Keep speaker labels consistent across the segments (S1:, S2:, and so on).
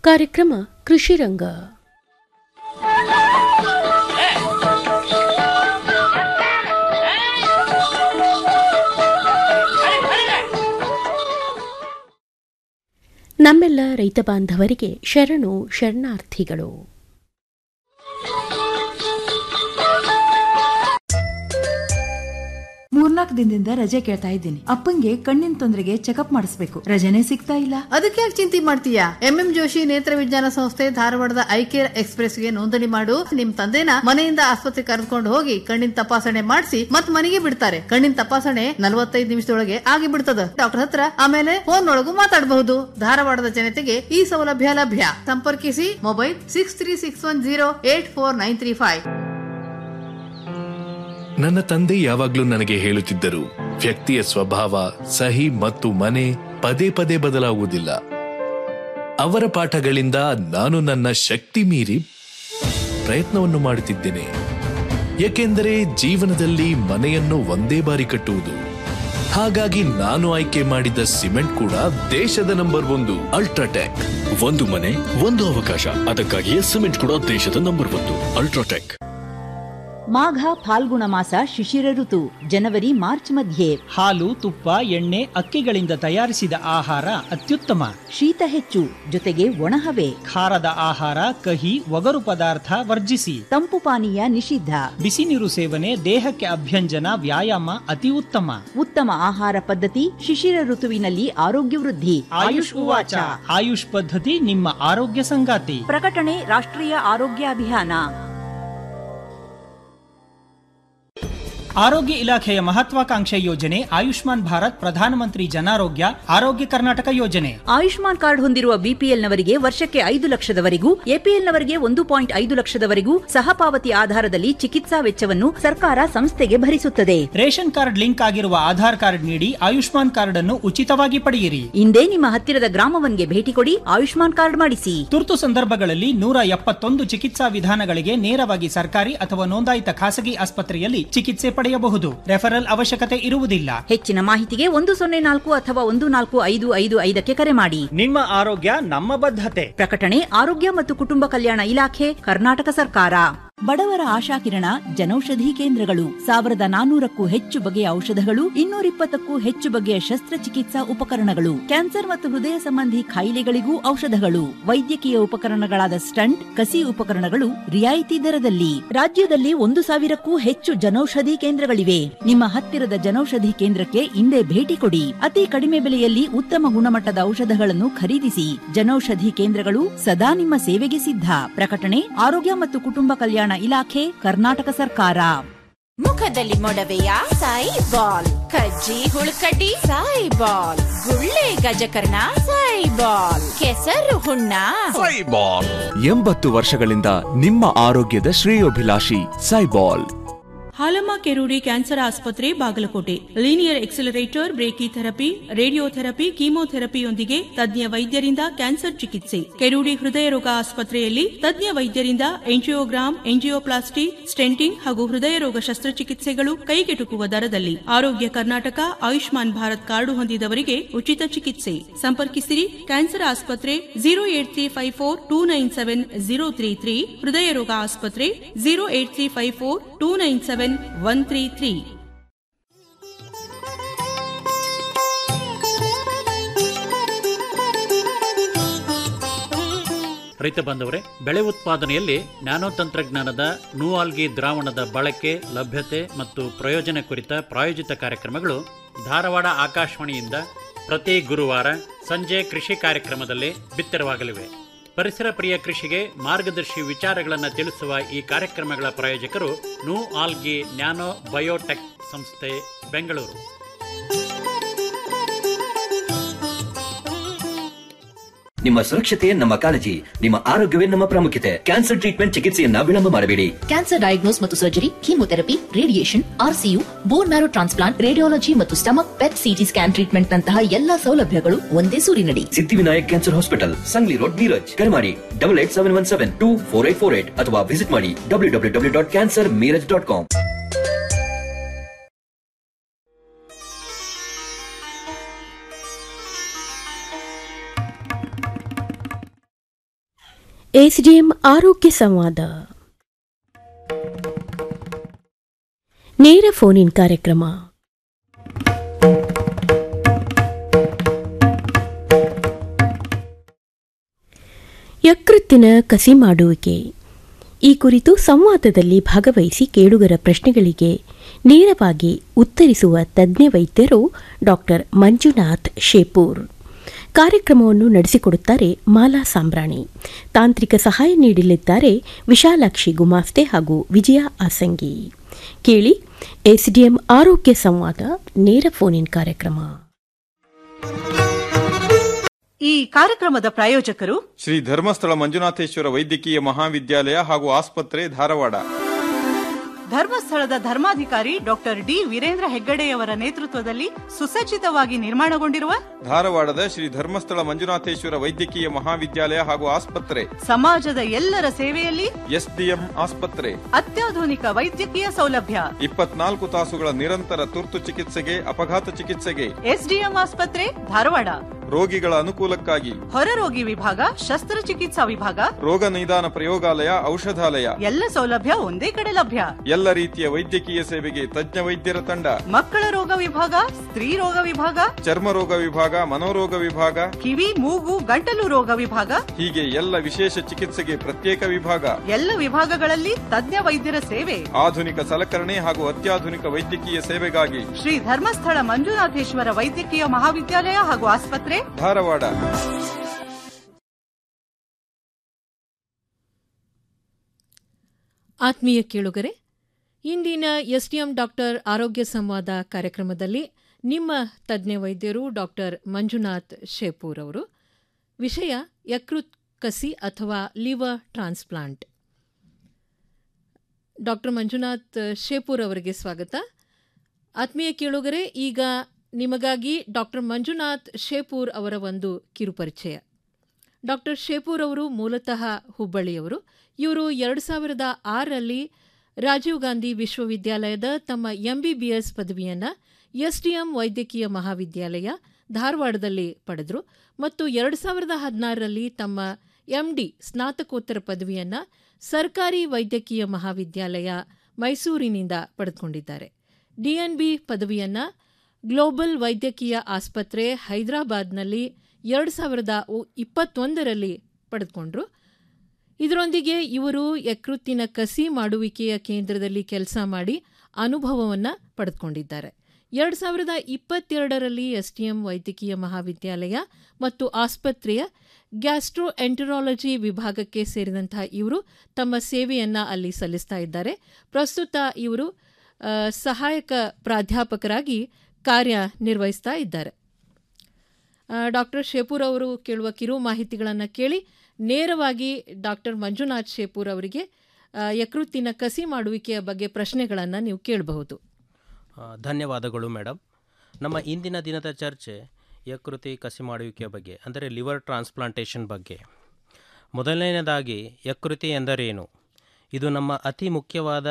S1: ಕಾರ್ಯಕ್ರಮ ಕೃಷಿರಂಗ ನಮ್ಮೆಲ್ಲ ರೈತ ಬಾಂಧವರಿಗೆ ಶರಣು ಶರಣಾರ್ಥಿಗಳು
S2: ಮೂರ್ನಾಲ್ಕು ದಿನದಿಂದ ರಜೆ ಕೇಳ್ತಾ ಇದ್ದೀನಿ ಅಪ್ಪಂಗೆ ಕಣ್ಣಿನ ತೊಂದರೆಗೆ ಚೆಕಪ್ ಮಾಡಿಸ್ಬೇಕು ರಜೆನೇ ಸಿಗ್ತಾ ಇಲ್ಲ
S3: ಅದಕ್ಕೆ ಯಾಕೆ ಚಿಂತೆ ಮಾಡ್ತೀಯಾ ಎಂಎಂ ಜೋಶಿ ನೇತ್ರ ವಿಜ್ಞಾನ ಸಂಸ್ಥೆ ಧಾರವಾಡದ ಐಕೇರ್ ಎಕ್ಸ್ಪ್ರೆಸ್ ಗೆ ನೋಂದಣಿ ಮಾಡು ನಿಮ್ ತಂದೆನ ಮನೆಯಿಂದ ಆಸ್ಪತ್ರೆ ಕರೆದುಕೊಂಡು ಹೋಗಿ ಕಣ್ಣಿನ ತಪಾಸಣೆ ಮಾಡಿಸಿ ಮತ್ ಮನೆಗೆ ಬಿಡ್ತಾರೆ ಕಣ್ಣಿನ ತಪಾಸಣೆ ನಲವತ್ತೈದು ನಿಮಿಷದೊಳಗೆ ಆಗಿ ಬಿಡ್ತದ ಡಾಕ್ಟರ್ ಹತ್ರ ಆಮೇಲೆ ಫೋನ್ ಒಳಗೂ ಮಾತಾಡಬಹುದು ಧಾರವಾಡದ ಜನತೆಗೆ ಈ ಸೌಲಭ್ಯ ಲಭ್ಯ ಸಂಪರ್ಕಿಸಿ mobile six three six one zero eight four nine three five
S4: ನನ್ನ ತಂದೆ ಯಾವಾಗ್ಲೂ ನನಗೆ ಹೇಳುತ್ತಿದ್ದರು ವ್ಯಕ್ತಿಯ ಸ್ವಭಾವ ಸಹಿ ಮತ್ತು ಮನೆ ಪದೇ ಪದೇ ಬದಲಾಗುವುದಿಲ್ಲ ಅವರ ಪಾಠಗಳಿಂದ ನಾನು ನನ್ನ ಶಕ್ತಿ ಮೀರಿ ಪ್ರಯತ್ನವನ್ನು ಮಾಡುತ್ತಿದ್ದೇನೆ ಏಕೆಂದರೆ ಜೀವನದಲ್ಲಿ ಮನೆಯನ್ನು ಒಂದೇ ಬಾರಿ ಕಟ್ಟುವುದು ಹಾಗಾಗಿ ನಾನು ಆಯ್ಕೆ ಮಾಡಿದ ಸಿಮೆಂಟ್ ಕೂಡ ದೇಶದ ನಂಬರ್ ಒಂದು ಅಲ್ಟ್ರಾಟೆಕ್
S5: ಒಂದು ಮನೆ ಒಂದು ಅವಕಾಶ ಅದಕ್ಕಾಗಿಯೇ ಸಿಮೆಂಟ್ ಕೂಡ ದೇಶದ ನಂಬರ್ ಒಂದು ಅಲ್ಟ್ರಾಟೆಕ್
S6: ಮಾಘ ಫಾಲ್ಗುಣ ಮಾಸ ಶಿಶಿರ ಋತು ಜನವರಿ ಮಾರ್ಚ್ ಮಧ್ಯೆ
S7: ಹಾಲು ತುಪ್ಪ ಎಣ್ಣೆ ಅಕ್ಕಿಗಳಿಂದ ತಯಾರಿಸಿದ ಆಹಾರ ಅತ್ಯುತ್ತಮ
S6: ಶೀತ ಹೆಚ್ಚು ಜೊತೆಗೆ ಒಣಹವೆ
S7: ಖಾರದ ಆಹಾರ ಕಹಿ ಒಗರು ಪದಾರ್ಥ ವರ್ಜಿಸಿ
S6: ತಂಪು ಪಾನೀಯ ನಿಷಿದ್ಧ
S7: ಬಿಸಿ ನೀರು ಸೇವನೆ ದೇಹಕ್ಕೆ ಅಭ್ಯಂಜನ ವ್ಯಾಯಾಮ ಅತಿ ಉತ್ತಮ
S6: ಉತ್ತಮ ಆಹಾರ ಪದ್ಧತಿ ಶಿಶಿರ ಋತುವಿನಲ್ಲಿ ಆರೋಗ್ಯ ವೃದ್ಧಿ
S7: ಆಯುಷ್ ಉವಾಚ ಆಯುಷ್ ಪದ್ಧತಿ ನಿಮ್ಮ ಆರೋಗ್ಯ ಸಂಗಾತಿ
S6: ಪ್ರಕಟಣೆ ರಾಷ್ಟ್ರೀಯ ಆರೋಗ್ಯ ಅಭಿಯಾನ
S7: ಆರೋಗ್ಯ ಇಲಾಖೆಯ ಮಹತ್ವಾಕಾಂಕ್ಷೆ ಯೋಜನೆ ಆಯುಷ್ಮಾನ್ ಭಾರತ್ ಪ್ರಧಾನಮಂತ್ರಿ ಜನಾರೋಗ್ಯ ಆರೋಗ್ಯ ಕರ್ನಾಟಕ ಯೋಜನೆ
S6: ಆಯುಷ್ಮಾನ್ ಕಾರ್ಡ್ ಹೊಂದಿರುವ ಬಿಪಿಎಲ್ನವರಿಗೆ ವರ್ಷಕ್ಕೆ ಐದು ಲಕ್ಷದವರೆಗೂ ಎಪಿಎಲ್ನವರಿಗೆ ಒಂದು ಪಾಯಿಂಟ್ ಐದು ಲಕ್ಷದವರೆಗೂ ಸಹಪಾವತಿ ಆಧಾರದಲ್ಲಿ ಚಿಕಿತ್ಸಾ ವೆಚ್ಚವನ್ನು ಸರ್ಕಾರ ಸಂಸ್ಥೆಗೆ ಭರಿಸುತ್ತದೆ
S7: ರೇಷನ್ ಕಾರ್ಡ್ ಲಿಂಕ್ ಆಗಿರುವ ಆಧಾರ್ ಕಾರ್ಡ್ ನೀಡಿ ಆಯುಷ್ಮಾನ್ ಕಾರ್ಡ್ ಅನ್ನು ಉಚಿತವಾಗಿ ಪಡೆಯಿರಿ
S6: ಇಂದೇ ನಿಮ್ಮ ಹತ್ತಿರದ ಗ್ರಾಮವನ್ಗೆ ಭೇಟಿ ಕೊಡಿ ಆಯುಷ್ಮಾನ್ ಕಾರ್ಡ್ ಮಾಡಿಸಿ
S7: ತುರ್ತು ಸಂದರ್ಭಗಳಲ್ಲಿ ನೂರ ಎಪ್ಪತ್ತೊಂದು ಚಿಕಿತ್ಸಾ ವಿಧಾನಗಳಿಗೆ ನೇರವಾಗಿ ಸರ್ಕಾರಿ ಅಥವಾ ನೋಂದಾಯಿತ ಖಾಸಗಿ ಆಸ್ಪತ್ರೆಯಲ್ಲಿ ಚಿಕಿತ್ಸೆ ಪಡೆಯಬಹುದು ರೆಫರಲ್ ಅವಶ್ಯಕತೆ ಇರುವುದಿಲ್ಲ
S6: ಹೆಚ್ಚಿನ ಮಾಹಿತಿಗೆ ಒಂದು ಸೊನ್ನೆ ನಾಲ್ಕು ಅಥವಾ ಒಂದು ನಾಲ್ಕು ಐದು ಐದು ಐದಕ್ಕೆ ಕರೆ ಮಾಡಿ
S7: ನಿಮ್ಮ ಆರೋಗ್ಯ ನಮ್ಮ ಬದ್ಧತೆ
S6: ಪ್ರಕಟಣೆ ಆರೋಗ್ಯ ಮತ್ತು ಕುಟುಂಬ ಕಲ್ಯಾಣ ಇಲಾಖೆ ಕರ್ನಾಟಕ ಸರ್ಕಾರ ಬಡವರ ಆಶಾಕಿರಣ ಜನೌಷಧಿ ಕೇಂದ್ರಗಳು ಸಾವಿರದ ನಾನೂರಕ್ಕೂ ಹೆಚ್ಚು ಬಗೆಯ ಔಷಧಗಳು ಇನ್ನೂರಿಪ್ಪತ್ತಕ್ಕೂ ಹೆಚ್ಚು ಬಗೆಯ ಶಸ್ತ್ರಚಿಕಿತ್ಸಾ ಉಪಕರಣಗಳು ಕ್ಯಾನ್ಸರ್ ಮತ್ತು ಹೃದಯ ಸಂಬಂಧಿ ಕಾಯಿಲೆಗಳಿಗೂ ಔಷಧಗಳು ವೈದ್ಯಕೀಯ ಉಪಕರಣಗಳಾದ ಸ್ಟಂಟ್ ಕಸಿ ಉಪಕರಣಗಳು ರಿಯಾಯಿತಿ ದರದಲ್ಲಿ ರಾಜ್ಯದಲ್ಲಿ ಒಂದು ಸಾವಿರಕ್ಕೂ ಹೆಚ್ಚು ಜನೌಷಧಿ ಕೇಂದ್ರಗಳಿವೆ ನಿಮ್ಮ ಹತ್ತಿರದ ಜನೌಷಧಿ ಕೇಂದ್ರಕ್ಕೆ ಇಂದೇ ಭೇಟಿ ಕೊಡಿ ಅತಿ ಕಡಿಮೆ ಬೆಲೆಯಲ್ಲಿ ಉತ್ತಮ ಗುಣಮಟ್ಟದ ಔಷಧಗಳನ್ನು ಖರೀದಿಸಿ ಜನೌಷಧಿ ಕೇಂದ್ರಗಳು ಸದಾ ನಿಮ್ಮ ಸೇವೆಗೆ ಸಿದ್ಧ ಪ್ರಕಟಣೆ ಆರೋಗ್ಯ ಮತ್ತು ಕುಟುಂಬ ಕಲ್ಯಾಣ ಇಲಾಖೆ ಕರ್ನಾಟಕ ಸರ್ಕಾರ
S8: ಮುಖದಲ್ಲಿ ಮೊಡವೆಯ ಸಾಯಿ ಬಾಲ್ ಕಜ್ಜಿ ಹುಳುಕಡ್ಡಿ ಸಾಯಿ ಬಾಲ್ ಗುಳ್ಳೆ ಗಜಕರ್ಣ ಸಾಯಿ ಬಾಲ್ ಕೆಸರು ಹುಣ್ಣ
S9: ಎಂಬತ್ತು ವರ್ಷಗಳಿಂದ ನಿಮ್ಮ ಆರೋಗ್ಯದ ಶ್ರೇಯೋಭಿಲಾಷಿ ಸೈಬಾಲ್
S10: ಹಾಲಮ್ಮ ಕೆರೂಡಿ ಕ್ಯಾನ್ಸರ್ ಆಸ್ಪತ್ರೆ Bagalkote linear accelerator brachytherapy radiotherapy ಕೀಮೋಥೆರಪಿಯೊಂದಿಗೆ ತಜ್ಞ ವೈದ್ಯರಿಂದ ಕ್ಯಾನ್ಸರ್ ಚಿಕಿತ್ಸೆ ಕೆರೂಡಿ ಹೃದಯ ರೋಗ ಆಸ್ಪತ್ರೆಯಲ್ಲಿ ತಜ್ಞ ವೈದ್ಯರಿಂದ ಎಂಜಿಯೋಗ್ರಾಮ್ ಎಂಜಿಯೋಪ್ಲಾಸ್ಟಿ ಸ್ಟೆಂಟಿಂಗ್ ಹಾಗೂ ಹೃದಯ ರೋಗ ಶಸ್ತ್ರಚಿಕಿತ್ಸೆಗಳು ಕೈಗೆಟುಕುವ ದರದಲ್ಲಿ ಆರೋಗ್ಯ ಕರ್ನಾಟಕ ಆಯುಷ್ಮಾನ್ ಭಾರತ್ ಕಾರ್ಡು ಹೊಂದಿದವರಿಗೆ ಉಚಿತ ಚಿಕಿತ್ಸೆ ಸಂಪರ್ಕಿಸಿರಿ ಕ್ಯಾನ್ಸರ್ ಆಸ್ಪತ್ರೆ zero eight three five four two nine seven zero three three ಹೃದಯ ರೋಗ ಆಸ್ಪತ್ರೆ zero eight three five four two nine seven one three three
S11: ರೈತ ಬಾಂಧವರೇ ಬೆಳೆ ಉತ್ಪಾದನೆಯಲ್ಲಿ ನ್ಯಾನೋ ತಂತ್ರಜ್ಞಾನದ ನೂಆಲ್ಗಿ ದ್ರಾವಣದ ಬಳಕೆ ಲಭ್ಯತೆ ಮತ್ತು ಪ್ರಯೋಜನ ಕುರಿತ ಪ್ರಾಯೋಜಿತ ಕಾರ್ಯಕ್ರಮಗಳು ಧಾರವಾಡ ಆಕಾಶವಾಣಿಯಿಂದ ಪ್ರತಿ ಗುರುವಾರ ಸಂಜೆ ಕೃಷಿ ಕಾರ್ಯಕ್ರಮದಲ್ಲಿ ಬಿತ್ತರವಾಗಲಿವೆ ಪರಿಸರ ಪ್ರಿಯ ಕೃಷಿಗೆ ಮಾರ್ಗದರ್ಶಿ ವಿಚಾರಗಳನ್ನು ತಿಳಿಸುವ ಈ ಕಾರ್ಯಕ್ರಮಗಳ ಪ್ರಾಯೋಜಕರು ನೂ ಆಲ್ಗಿ ನ್ಯಾನೋ ಬಯೋಟೆಕ್ ಸಂಸ್ಥೆ ಬೆಂಗಳೂರು
S12: ನಿಮ್ಮ ಸುರಕ್ಷತೆ ನಮ್ಮ ಕಾಳಜಿ ನಿಮ್ಮ ಆರೋಗ್ಯವೇ ನಮ್ಮ ಪ್ರಾಮುಖ್ಯತೆ ಕ್ಯಾನ್ಸರ್ ಟ್ರೀಟ್ಮೆಂಟ್ ಚಿಕಿತ್ಸೆಯನ್ನ ವಿಳಂಬ ಮಾಡಬೇಡಿ
S13: ಕ್ಯಾನ್ಸರ್ ಡಯಾಗ್ನೋಸ್ ಮತ್ತು surgery chemotherapy radiation RCU bone marrow transplant radiology ಮತ್ತು stomach PET CT scan treatment ನಂತಹ ಎಲ್ಲಾ ಸೌಲಭ್ಯಗಳು ಒಂದೇ ಸೂರಿನಡಿ
S12: Siddhivinayak cancer hospital Sangli road Miraj ಕರೆ ಮಾಡಿ double eight seven one seven two four eight four eight ಅಥವಾ ವಿಸಿಟ್ ಮಾಡಿ W W W dot cancer Miraj dot com
S1: SDM ಆರೋಗ್ಯ ಸಂವಾದ ನೇರ ಫೋನ್ ಇನ್ ಕಾರ್ಯಕ್ರಮ ಯಕೃತ್ತಿನ ಕಸಿ ಮಾಡುವಿಕೆ ಈ ಕುರಿತು ಸಂವಾದದಲ್ಲಿ ಭಾಗವಹಿಸಿ ಕೇಳುಗರ ಪ್ರಶ್ನೆಗಳಿಗೆ ನೇರವಾಗಿ ಉತ್ತರಿಸುವ ತಜ್ಞ ವೈದ್ಯರು ಡಾಕ್ಟರ್ ಮಂಜುನಾಥ್ ಶೇಪೂರ್ ಕಾರ್ಯಕ್ರಮವನ್ನು ನಡೆಸಿಕೊಡುತ್ತಾರೆ ಮಾಲಾ ಸಾಂಬ್ರಾಣಿ ತಾಂತ್ರಿಕ ಸಹಾಯ ನೀಡಲಿದ್ದಾರೆ ವಿಶಾಲಾಕ್ಷಿ ಗುಮಾಸ್ತೆ ಹಾಗೂ ವಿಜಯ ಆಸಂಗಿ ಕೇಳಿ ಎಸ್ಡಿಎಂ ಆರೋಗ್ಯ ಸಂವಾದ ನೇರ ಫೋನ್ ಇನ್ ಕಾರ್ಯಕ್ರಮ
S14: ಈ ಕಾರ್ಯಕ್ರಮದ ಪ್ರಾಯೋಜಕರು
S15: ಶ್ರೀ ಧರ್ಮಸ್ಥಳ ಮಂಜುನಾಥೇಶ್ವರ ವೈದ್ಯಕೀಯ ಮಹಾವಿದ್ಯಾಲಯ ಹಾಗೂ ಆಸ್ಪತ್ರೆ ಧಾರವಾಡ
S14: ಧರ್ಮಸ್ಥಳದ ಧರ್ಮಾಧಿಕಾರಿ ಡಾಕ್ಟರ್ ಡಿ ವೀರೇಂದ್ರ ಹೆಗ್ಗಡೆಯವರ ನೇತೃತ್ವದಲ್ಲಿ ಸುಸಜ್ಜಿತವಾಗಿ ನಿರ್ಮಾಣಗೊಂಡಿರುವ
S15: ಧಾರವಾಡದ ಶ್ರೀ ಧರ್ಮಸ್ಥಳ ಮಂಜುನಾಥೇಶ್ವರ ವೈದ್ಯಕೀಯ ಮಹಾವಿದ್ಯಾಲಯ ಹಾಗೂ ಆಸ್ಪತ್ರೆ
S14: ಸಮಾಜದ ಎಲ್ಲರ ಸೇವೆಯಲ್ಲಿ
S15: ಎಸ್ಡಿಎಂ ಆಸ್ಪತ್ರೆ
S14: ಅತ್ಯಾಧುನಿಕ ವೈದ್ಯಕೀಯ ಸೌಲಭ್ಯ
S15: ಇಪ್ಪತ್ನಾಲ್ಕು ತಾಸುಗಳ ನಿರಂತರ ತುರ್ತು ಚಿಕಿತ್ಸೆಗೆ ಅಪಘಾತ ಚಿಕಿತ್ಸೆಗೆ
S14: ಎಸ್ಡಿಎಂ ಆಸ್ಪತ್ರೆ ಧಾರವಾಡ
S15: ರೋಗಿಗಳ ಅನುಕೂಲಕ್ಕಾಗಿ
S14: ಹೊರರೋಗಿ ವಿಭಾಗ ಶಸ್ತ್ರಚಿಕಿತ್ಸಾ ವಿಭಾಗ
S15: ರೋಗ ನಿದಾನ ಪ್ರಯೋಗಾಲಯ ಔಷಧಾಲಯ
S14: ಎಲ್ಲ ಸೌಲಭ್ಯ ಒಂದೇ ಕಡೆ ಲಭ್ಯ
S15: ಎಲ್ಲ ರೀತಿಯ ವೈದ್ಯಕೀಯ ಸೇವೆಗೆ ತಜ್ಞ ವೈದ್ಯರ ತಂಡ
S14: ಮಕ್ಕಳ ರೋಗ ವಿಭಾಗ ಸ್ತ್ರೀ ರೋಗ ವಿಭಾಗ
S15: ಚರ್ಮ ರೋಗ ವಿಭಾಗ ಮನೋರೋಗ ವಿಭಾಗ
S14: ಕಿವಿ ಮೂಗು ಗಂಟಲು ರೋಗ ವಿಭಾಗ
S15: ಹೀಗೆ ಎಲ್ಲ ವಿಶೇಷ ಚಿಕಿತ್ಸೆಗೆ ಪ್ರತ್ಯೇಕ ವಿಭಾಗ
S14: ಎಲ್ಲ ವಿಭಾಗಗಳಲ್ಲಿ ತಜ್ಞ ವೈದ್ಯರ ಸೇವೆ
S15: ಆಧುನಿಕ ಸಲಕರಣೆ ಹಾಗೂ ಅತ್ಯಾಧುನಿಕ ವೈದ್ಯಕೀಯ ಸೇವೆಗಾಗಿ
S14: ಶ್ರೀ ಧರ್ಮಸ್ಥಳ ಮಂಜುನಾಥೇಶ್ವರ ವೈದ್ಯಕೀಯ ಮಹಾವಿದ್ಯಾಲಯ ಹಾಗೂ ಆಸ್ಪತ್ರೆ
S15: ಧಾರವಾಡ
S16: ಆತ್ಮೀಯ ಕೇಳುಗರೆ ಇಂದಿನ ಎಸ್ಡಿಎಂ ಡಾಕ್ಟರ್ ಆರೋಗ್ಯ ಸಂವಾದ ಕಾರ್ಯಕ್ರಮದಲ್ಲಿ ನಿಮ್ಮ ತಜ್ಞ ವೈದ್ಯರು ಡಾಕ್ಟರ್ ಮಂಜುನಾಥ್ ಶೇಪೂರ್ ಅವರು ವಿಷಯ ಯಕೃತ್ ಕಸಿ ಅಥವಾ liver transplant doctor Manjunath Shepur ಅವರಿಗೆ ಸ್ವಾಗತ ಆತ್ಮೀಯ ಕೇಳುಗರೆ ಈಗ ನಿಮಗಾಗಿ ಡಾಕ್ಟರ್ ಮಂಜುನಾಥ್ ಶೇಪೂರ್ ಅವರ ಒಂದು ಕಿರುಪರಿಚಯ ಡಾಕ್ಟರ್ ಶೇಪೂರ್ ಅವರು ಮೂಲತಃ ಹುಬ್ಬಳ್ಳಿಯವರು ಇವರು ಎರಡು ಸಾವಿರದ ಆರರಲ್ಲಿ ರಾಜೀವ್ ಗಾಂಧಿ ವಿಶ್ವವಿದ್ಯಾಲಯದ ತಮ್ಮ ಎಂಬಿಬಿಎಸ್ ಪದವಿಯನ್ನು ಎಸ್ಡಿಎಂ ವೈದ್ಯಕೀಯ ಮಹಾವಿದ್ಯಾಲಯ ಧಾರವಾಡದಲ್ಲಿ ಪಡೆದರು ಮತ್ತು ಎರಡು ಸಾವಿರದ ಹದಿನಾರರಲ್ಲಿ ತಮ್ಮ ಎಂಡಿ ಸ್ನಾತಕೋತ್ತರ ಪದವಿಯನ್ನು ಸರ್ಕಾರಿ ವೈದ್ಯಕೀಯ ಮಹಾವಿದ್ಯಾಲಯ ಮೈಸೂರಿನಿಂದ ಪಡೆದುಕೊಂಡಿದ್ದಾರೆ ಡಿಎನ್ಬಿ ಪದವಿಯನ್ನು ಗ್ಲೋಬಲ್ ವೈದ್ಯಕೀಯ ಆಸ್ಪತ್ರೆ ಹೈದರಾಬಾದ್ನಲ್ಲಿ ಎರಡು ಸಾವಿರದ ಇಪ್ಪತ್ತೊಂದರಲ್ಲಿ ಪಡೆದುಕೊಂಡ್ರು ಇದರೊಂದಿಗೆ ಇವರು ಯಕೃತ್ತಿನ ಕಸಿ ಮಾಡುವಿಕೆಯ ಕೇಂದ್ರದಲ್ಲಿ ಕೆಲಸ ಮಾಡಿ ಅನುಭವವನ್ನು ಪಡೆದುಕೊಂಡಿದ್ದಾರೆ ಎರಡು ಸಾವಿರದ ಇಪ್ಪತ್ತೆರಡರಲ್ಲಿ ಎಸ್ಟಿಎಂ ವೈದ್ಯಕೀಯ ಮಹಾವಿದ್ಯಾಲಯ ಮತ್ತು ಆಸ್ಪತ್ರೆಯ ಗ್ಯಾಸ್ಟ್ರೋ ಎಂಟರಾಲಜಿ ವಿಭಾಗಕ್ಕೆ ಸೇರಿದಂತಹ ಇವರು ತಮ್ಮ ಸೇವೆಯನ್ನು ಅಲ್ಲಿ ಸಲ್ಲಿಸ್ತಾ ಇದ್ದಾರೆ ಪ್ರಸ್ತುತ ಇವರು ಸಹಾಯಕ ಪ್ರಾಧ್ಯಾಪಕರಾಗಿ ಕಾರ್ಯನಿರ್ವಹಿಸ್ತಾ ಇದ್ದಾರೆ ಡಾಕ್ಟರ್ ಶೇಪೂರ್ ಅವರು ಕೇಳುವ ಕಿರು ಮಾಹಿತಿಗಳನ್ನು ಕೇಳಿ ನೇರವಾಗಿ ಡಾಕ್ಟರ್ ಮಂಜುನಾಥ್ ಶೇಪೂರ್ ಅವರಿಗೆ ಯಕೃತ್ತಿನ ಕಸಿ ಮಾಡುವಿಕೆಯ ಬಗ್ಗೆ ಪ್ರಶ್ನೆಗಳನ್ನು ನೀವು ಕೇಳಬಹುದು
S17: ಧನ್ಯವಾದಗಳು ಮೇಡಮ್ ನಮ್ಮ ಇಂದಿನ ದಿನದ ಚರ್ಚೆ ಯಕೃತಿ ಕಸಿ ಮಾಡುವಿಕೆಯ ಬಗ್ಗೆ ಅಂದರೆ ಲಿವರ್ ಟ್ರಾನ್ಸ್ಪ್ಲಾಂಟೇಷನ್ ಬಗ್ಗೆ ಮೊದಲನೆಯದಾಗಿ ಯಕೃತಿ ಎಂದರೇನು ಇದು ನಮ್ಮ ಅತಿ ಮುಖ್ಯವಾದ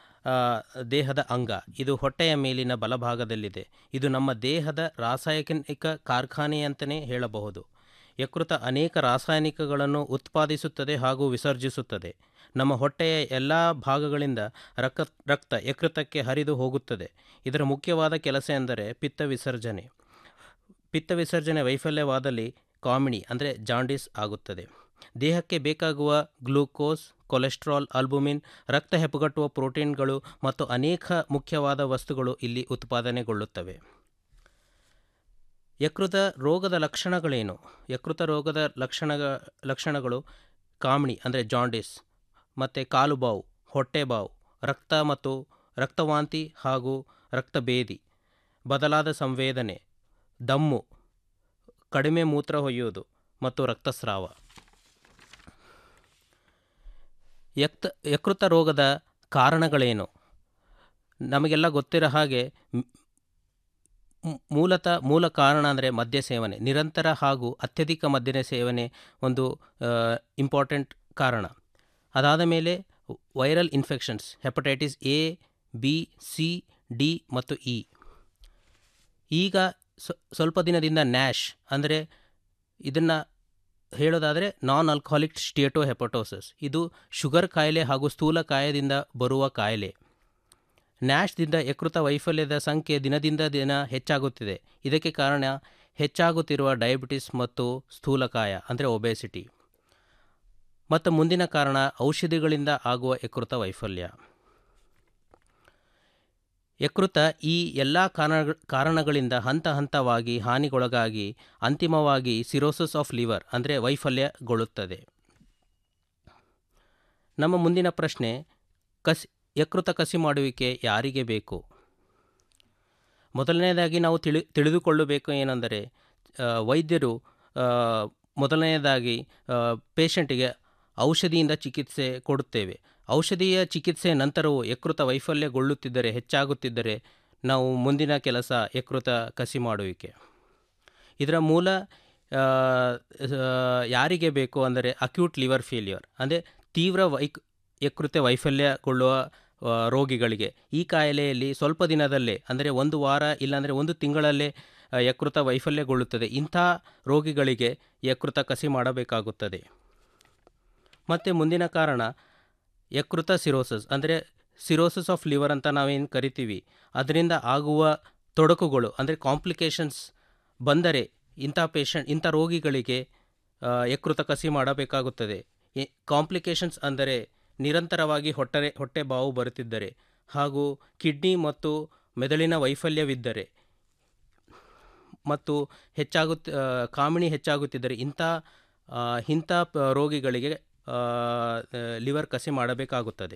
S17: ದೇಹದ ಅಂಗ ಇದು ಹೊಟ್ಟೆಯ ಮೇಲಿನ ಬಲಭಾಗದಲ್ಲಿದೆ ಇದು ನಮ್ಮ ದೇಹದ ರಾಸಾಯನಿಕ ಕಾರ್ಖಾನೆಯಂತಲೇ ಹೇಳಬಹುದು ಯಕೃತ ಅನೇಕ ರಾಸಾಯನಿಕಗಳನ್ನು ಉತ್ಪಾದಿಸುತ್ತದೆ ಹಾಗೂ ವಿಸರ್ಜಿಸುತ್ತದೆ ನಮ್ಮ ಹೊಟ್ಟೆಯ ಎಲ್ಲ ಭಾಗಗಳಿಂದ ರಕ್ತ ರಕ್ತ ಯಕೃತಕ್ಕೆ ಹರಿದು ಹೋಗುತ್ತದೆ ಇದರ ಮುಖ್ಯವಾದ ಕೆಲಸ ಎಂದರೆ ಪಿತ್ತ ವಿಸರ್ಜನೆ ಪಿತ್ತ ವಿಸರ್ಜನೆ ವೈಫಲ್ಯವಾದಲ್ಲಿ ಕಾಮಿಣಿ ಅಂದರೆ ಜಾಂಡಿಸ್ ಆಗುತ್ತದೆ ದೇಹಕ್ಕೆ ಬೇಕಾಗುವ ಗ್ಲೂಕೋಸ್ ಕೊಲೆಸ್ಟ್ರಾಲ್ ಅಲ್ಬುಮಿನ್ ರಕ್ತ ಹೆಪ್ಪುಗಟ್ಟುವ ಪ್ರೋಟೀನ್ಗಳು ಮತ್ತು ಅನೇಕ ಮುಖ್ಯವಾದ ವಸ್ತುಗಳು ಇಲ್ಲಿ ಉತ್ಪಾದನೆಗೊಳ್ಳುತ್ತವೆ ಯಕೃತ ರೋಗದ ಲಕ್ಷಣಗಳೇನು ಯಕೃತ ರೋಗದ ಲಕ್ಷಣ ಲಕ್ಷಣಗಳು ಕಾಮಿಣಿ ಅಂದರೆ ಜಾಂಡಿಸ್ ಮತ್ತು ಕಾಲುಬಾವು ಹೊಟ್ಟೆಬಾವು ರಕ್ತ ಮತ್ತು ರಕ್ತವಾಂತಿ ಹಾಗೂ ರಕ್ತಭೇದಿ ಬದಲಾದ ಸಂವೇದನೆ ದಮ್ಮು ಕಡಿಮೆ ಮೂತ್ರ ಹೊಯ್ಯುವುದು ಮತ್ತು ರಕ್ತಸ್ರಾವ ಯಕ್ತ ಯಕೃತ ರೋಗದ ಕಾರಣಗಳೇನು ನಮಗೆಲ್ಲ ಗೊತ್ತಿರೋ ಹಾಗೆ ಮೂಲತಃ ಮೂಲ ಕಾರಣ ಅಂದರೆ ಮದ್ಯ ಸೇವನೆ ನಿರಂತರ ಹಾಗೂ ಅತ್ಯಧಿಕ ಮದ್ಯದ ಸೇವನೆ ಒಂದು ಇಂಪಾರ್ಟೆಂಟ್ ಕಾರಣ ಅದಾದ ಮೇಲೆ viral infections hepatitis A B C D ಮತ್ತು ಇ ಈಗ ಸ್ವಲ್ಪ ದಿನದಿಂದ ನ್ಯಾಶ್ ಅಂದರೆ ಇದನ್ನು ಹೇಳೋದಾದರೆ ನಾನ್ ಆಲ್ಕೋಹಾಲಿಕ್ ಸ್ಟಿಯಟೋ ಹೆಪಟೋಸಿಸ್ ಇದು ಶುಗರ್ ಕಾಯಿಲೆ ಹಾಗೂ ಸ್ಥೂಲಕಾಯದಿಂದ ಬರುವ ಕಾಯಿಲೆ ನ್ಯಾಶ್ದಿಂದ ಯಕೃತ ವೈಫಲ್ಯದ ಸಂಖ್ಯೆ ದಿನದಿಂದ ದಿನ ಹೆಚ್ಚಾಗುತ್ತಿದೆ ಇದಕ್ಕೆ ಕಾರಣ ಹೆಚ್ಚಾಗುತ್ತಿರುವ ಡಯಾಬಿಟಿಸ್ ಮತ್ತು ಸ್ಥೂಲಕಾಯ ಅಂದರೆ ಒಬೆಸಿಟಿ ಮತ್ತು ಮುಂದಿನ ಕಾರಣ ಔಷಧಿಗಳಿಂದ ಆಗುವ ಯಕೃತ ವೈಫಲ್ಯ ಯಕೃತ ಈ ಎಲ್ಲ ಕಾರಣ ಕಾರಣಗಳಿಂದ ಹಂತ ಹಂತವಾಗಿ ಹಾನಿಗೊಳಗಾಗಿ ಅಂತಿಮವಾಗಿ ಸಿರೋಸಿಸ್ ಆಫ್ ಲಿವರ್ ಅಂದರೆ ವೈಫಲ್ಯಗೊಳ್ಳುತ್ತದೆ ನಮ್ಮ ಮುಂದಿನ ಪ್ರಶ್ನೆ ಕಸಿ ಯಕೃತ ಕಸಿ ಮಾಡುವಿಕೆ ಯಾರಿಗೆ ಬೇಕು ಮೊದಲನೇದಾಗಿ ನಾವು ತಿಳಿ ತಿಳಿದುಕೊಳ್ಳಬೇಕು ಏನೆಂದರೆ ಆ, ವೈದ್ಯರು ಆ, ಮೊದಲನೆಯದಾಗಿ ಪೇಷಂಟಿಗೆ ಔಷಧಿಯಿಂದ ಚಿಕಿತ್ಸೆ ಕೊಡುತ್ತೇವೆ ಔಷಧಿಯ ಚಿಕಿತ್ಸೆ ನಂತರವೂ ಯಕೃತ ವೈಫಲ್ಯಗೊಳ್ಳುತ್ತಿದ್ದರೆ ಹೆಚ್ಚಾಗುತ್ತಿದ್ದರೆ ನಾವು ಮುಂದಿನ ಕೆಲಸ ಯಕೃತ ಕಸಿ ಮಾಡುವಿಕೆ ಇದರ ಮೂಲ ಆ, ಆ, ಯಾರಿಗೆ ಬೇಕು ಅಂದರೆ ಅಕ್ಯೂಟ್ ಲಿವರ್ ಫೇಲ್ಯೂರ್ ಅಂದರೆ ತೀವ್ರ ವೈಕ್ ಯಕೃತ ವೈಫಲ್ಯಗೊಳ್ಳುವ ಆ, ರೋಗಿಗಳಿಗೆ ಈ ಕಾಯಿಲೆಯಲ್ಲಿ ಸ್ವಲ್ಪ ದಿನದಲ್ಲೇ ಅಂದರೆ ಒಂದು ವಾರ ಇಲ್ಲಾಂದರೆ ಒಂದು ತಿಂಗಳಲ್ಲೇ ಆ, ಯಕೃತ ವೈಫಲ್ಯಗೊಳ್ಳುತ್ತದೆ ಇಂಥ ರೋಗಿಗಳಿಗೆ ಯಕೃತ ಕಸಿ ಮಾಡಬೇಕಾಗುತ್ತದೆ ಮತ್ತು ಮುಂದಿನ ಕಾರಣ ಯಕೃತ ಸಿರೋಸಿಸ್ ಅಂದರೆ ಸಿರೋಸಿಸ್ ಆಫ್ ಲಿವರ್ ಅಂತ ನಾವೇನು ಕರಿತೀವಿ ಅದರಿಂದ ಆಗುವ ತೊಡಕುಗಳು ಅಂದರೆ ಕಾಂಪ್ಲಿಕೇಶನ್ಸ್ ಬಂದರೆ ಇಂಥ ಪೇಷಂಟ್ ಇಂಥ ರೋಗಿಗಳಿಗೆ ಆ, ಯಕೃತ ಕಸಿ ಮಾಡಬೇಕಾಗುತ್ತದೆ ಕಾಂಪ್ಲಿಕೇಶನ್ಸ್ ಅಂದರೆ ನಿರಂತರವಾಗಿ ಹೊಟ್ಟೆ ಹೊಟ್ಟೆ ಬಾವು ಬರುತ್ತಿದ್ದರೆ ಹಾಗೂ ಕಿಡ್ನಿ ಮತ್ತು ಮೆದುಳಿನ ವೈಫಲ್ಯವಿದ್ದರೆ ಮತ್ತು ಹೆಚ್ಚಾಗುತ್ತ ಆ, ಕಾಮಿಣಿ ಹೆಚ್ಚಾಗುತ್ತಿದ್ದರೆ ಇಂಥ ಆ, ಇಂಥ ಪ- ರೋಗಿಗಳಿಗೆ ಲಿವರ್ ಕಸಿ ಮಾಡಬೇಕಾಗುತ್ತದೆ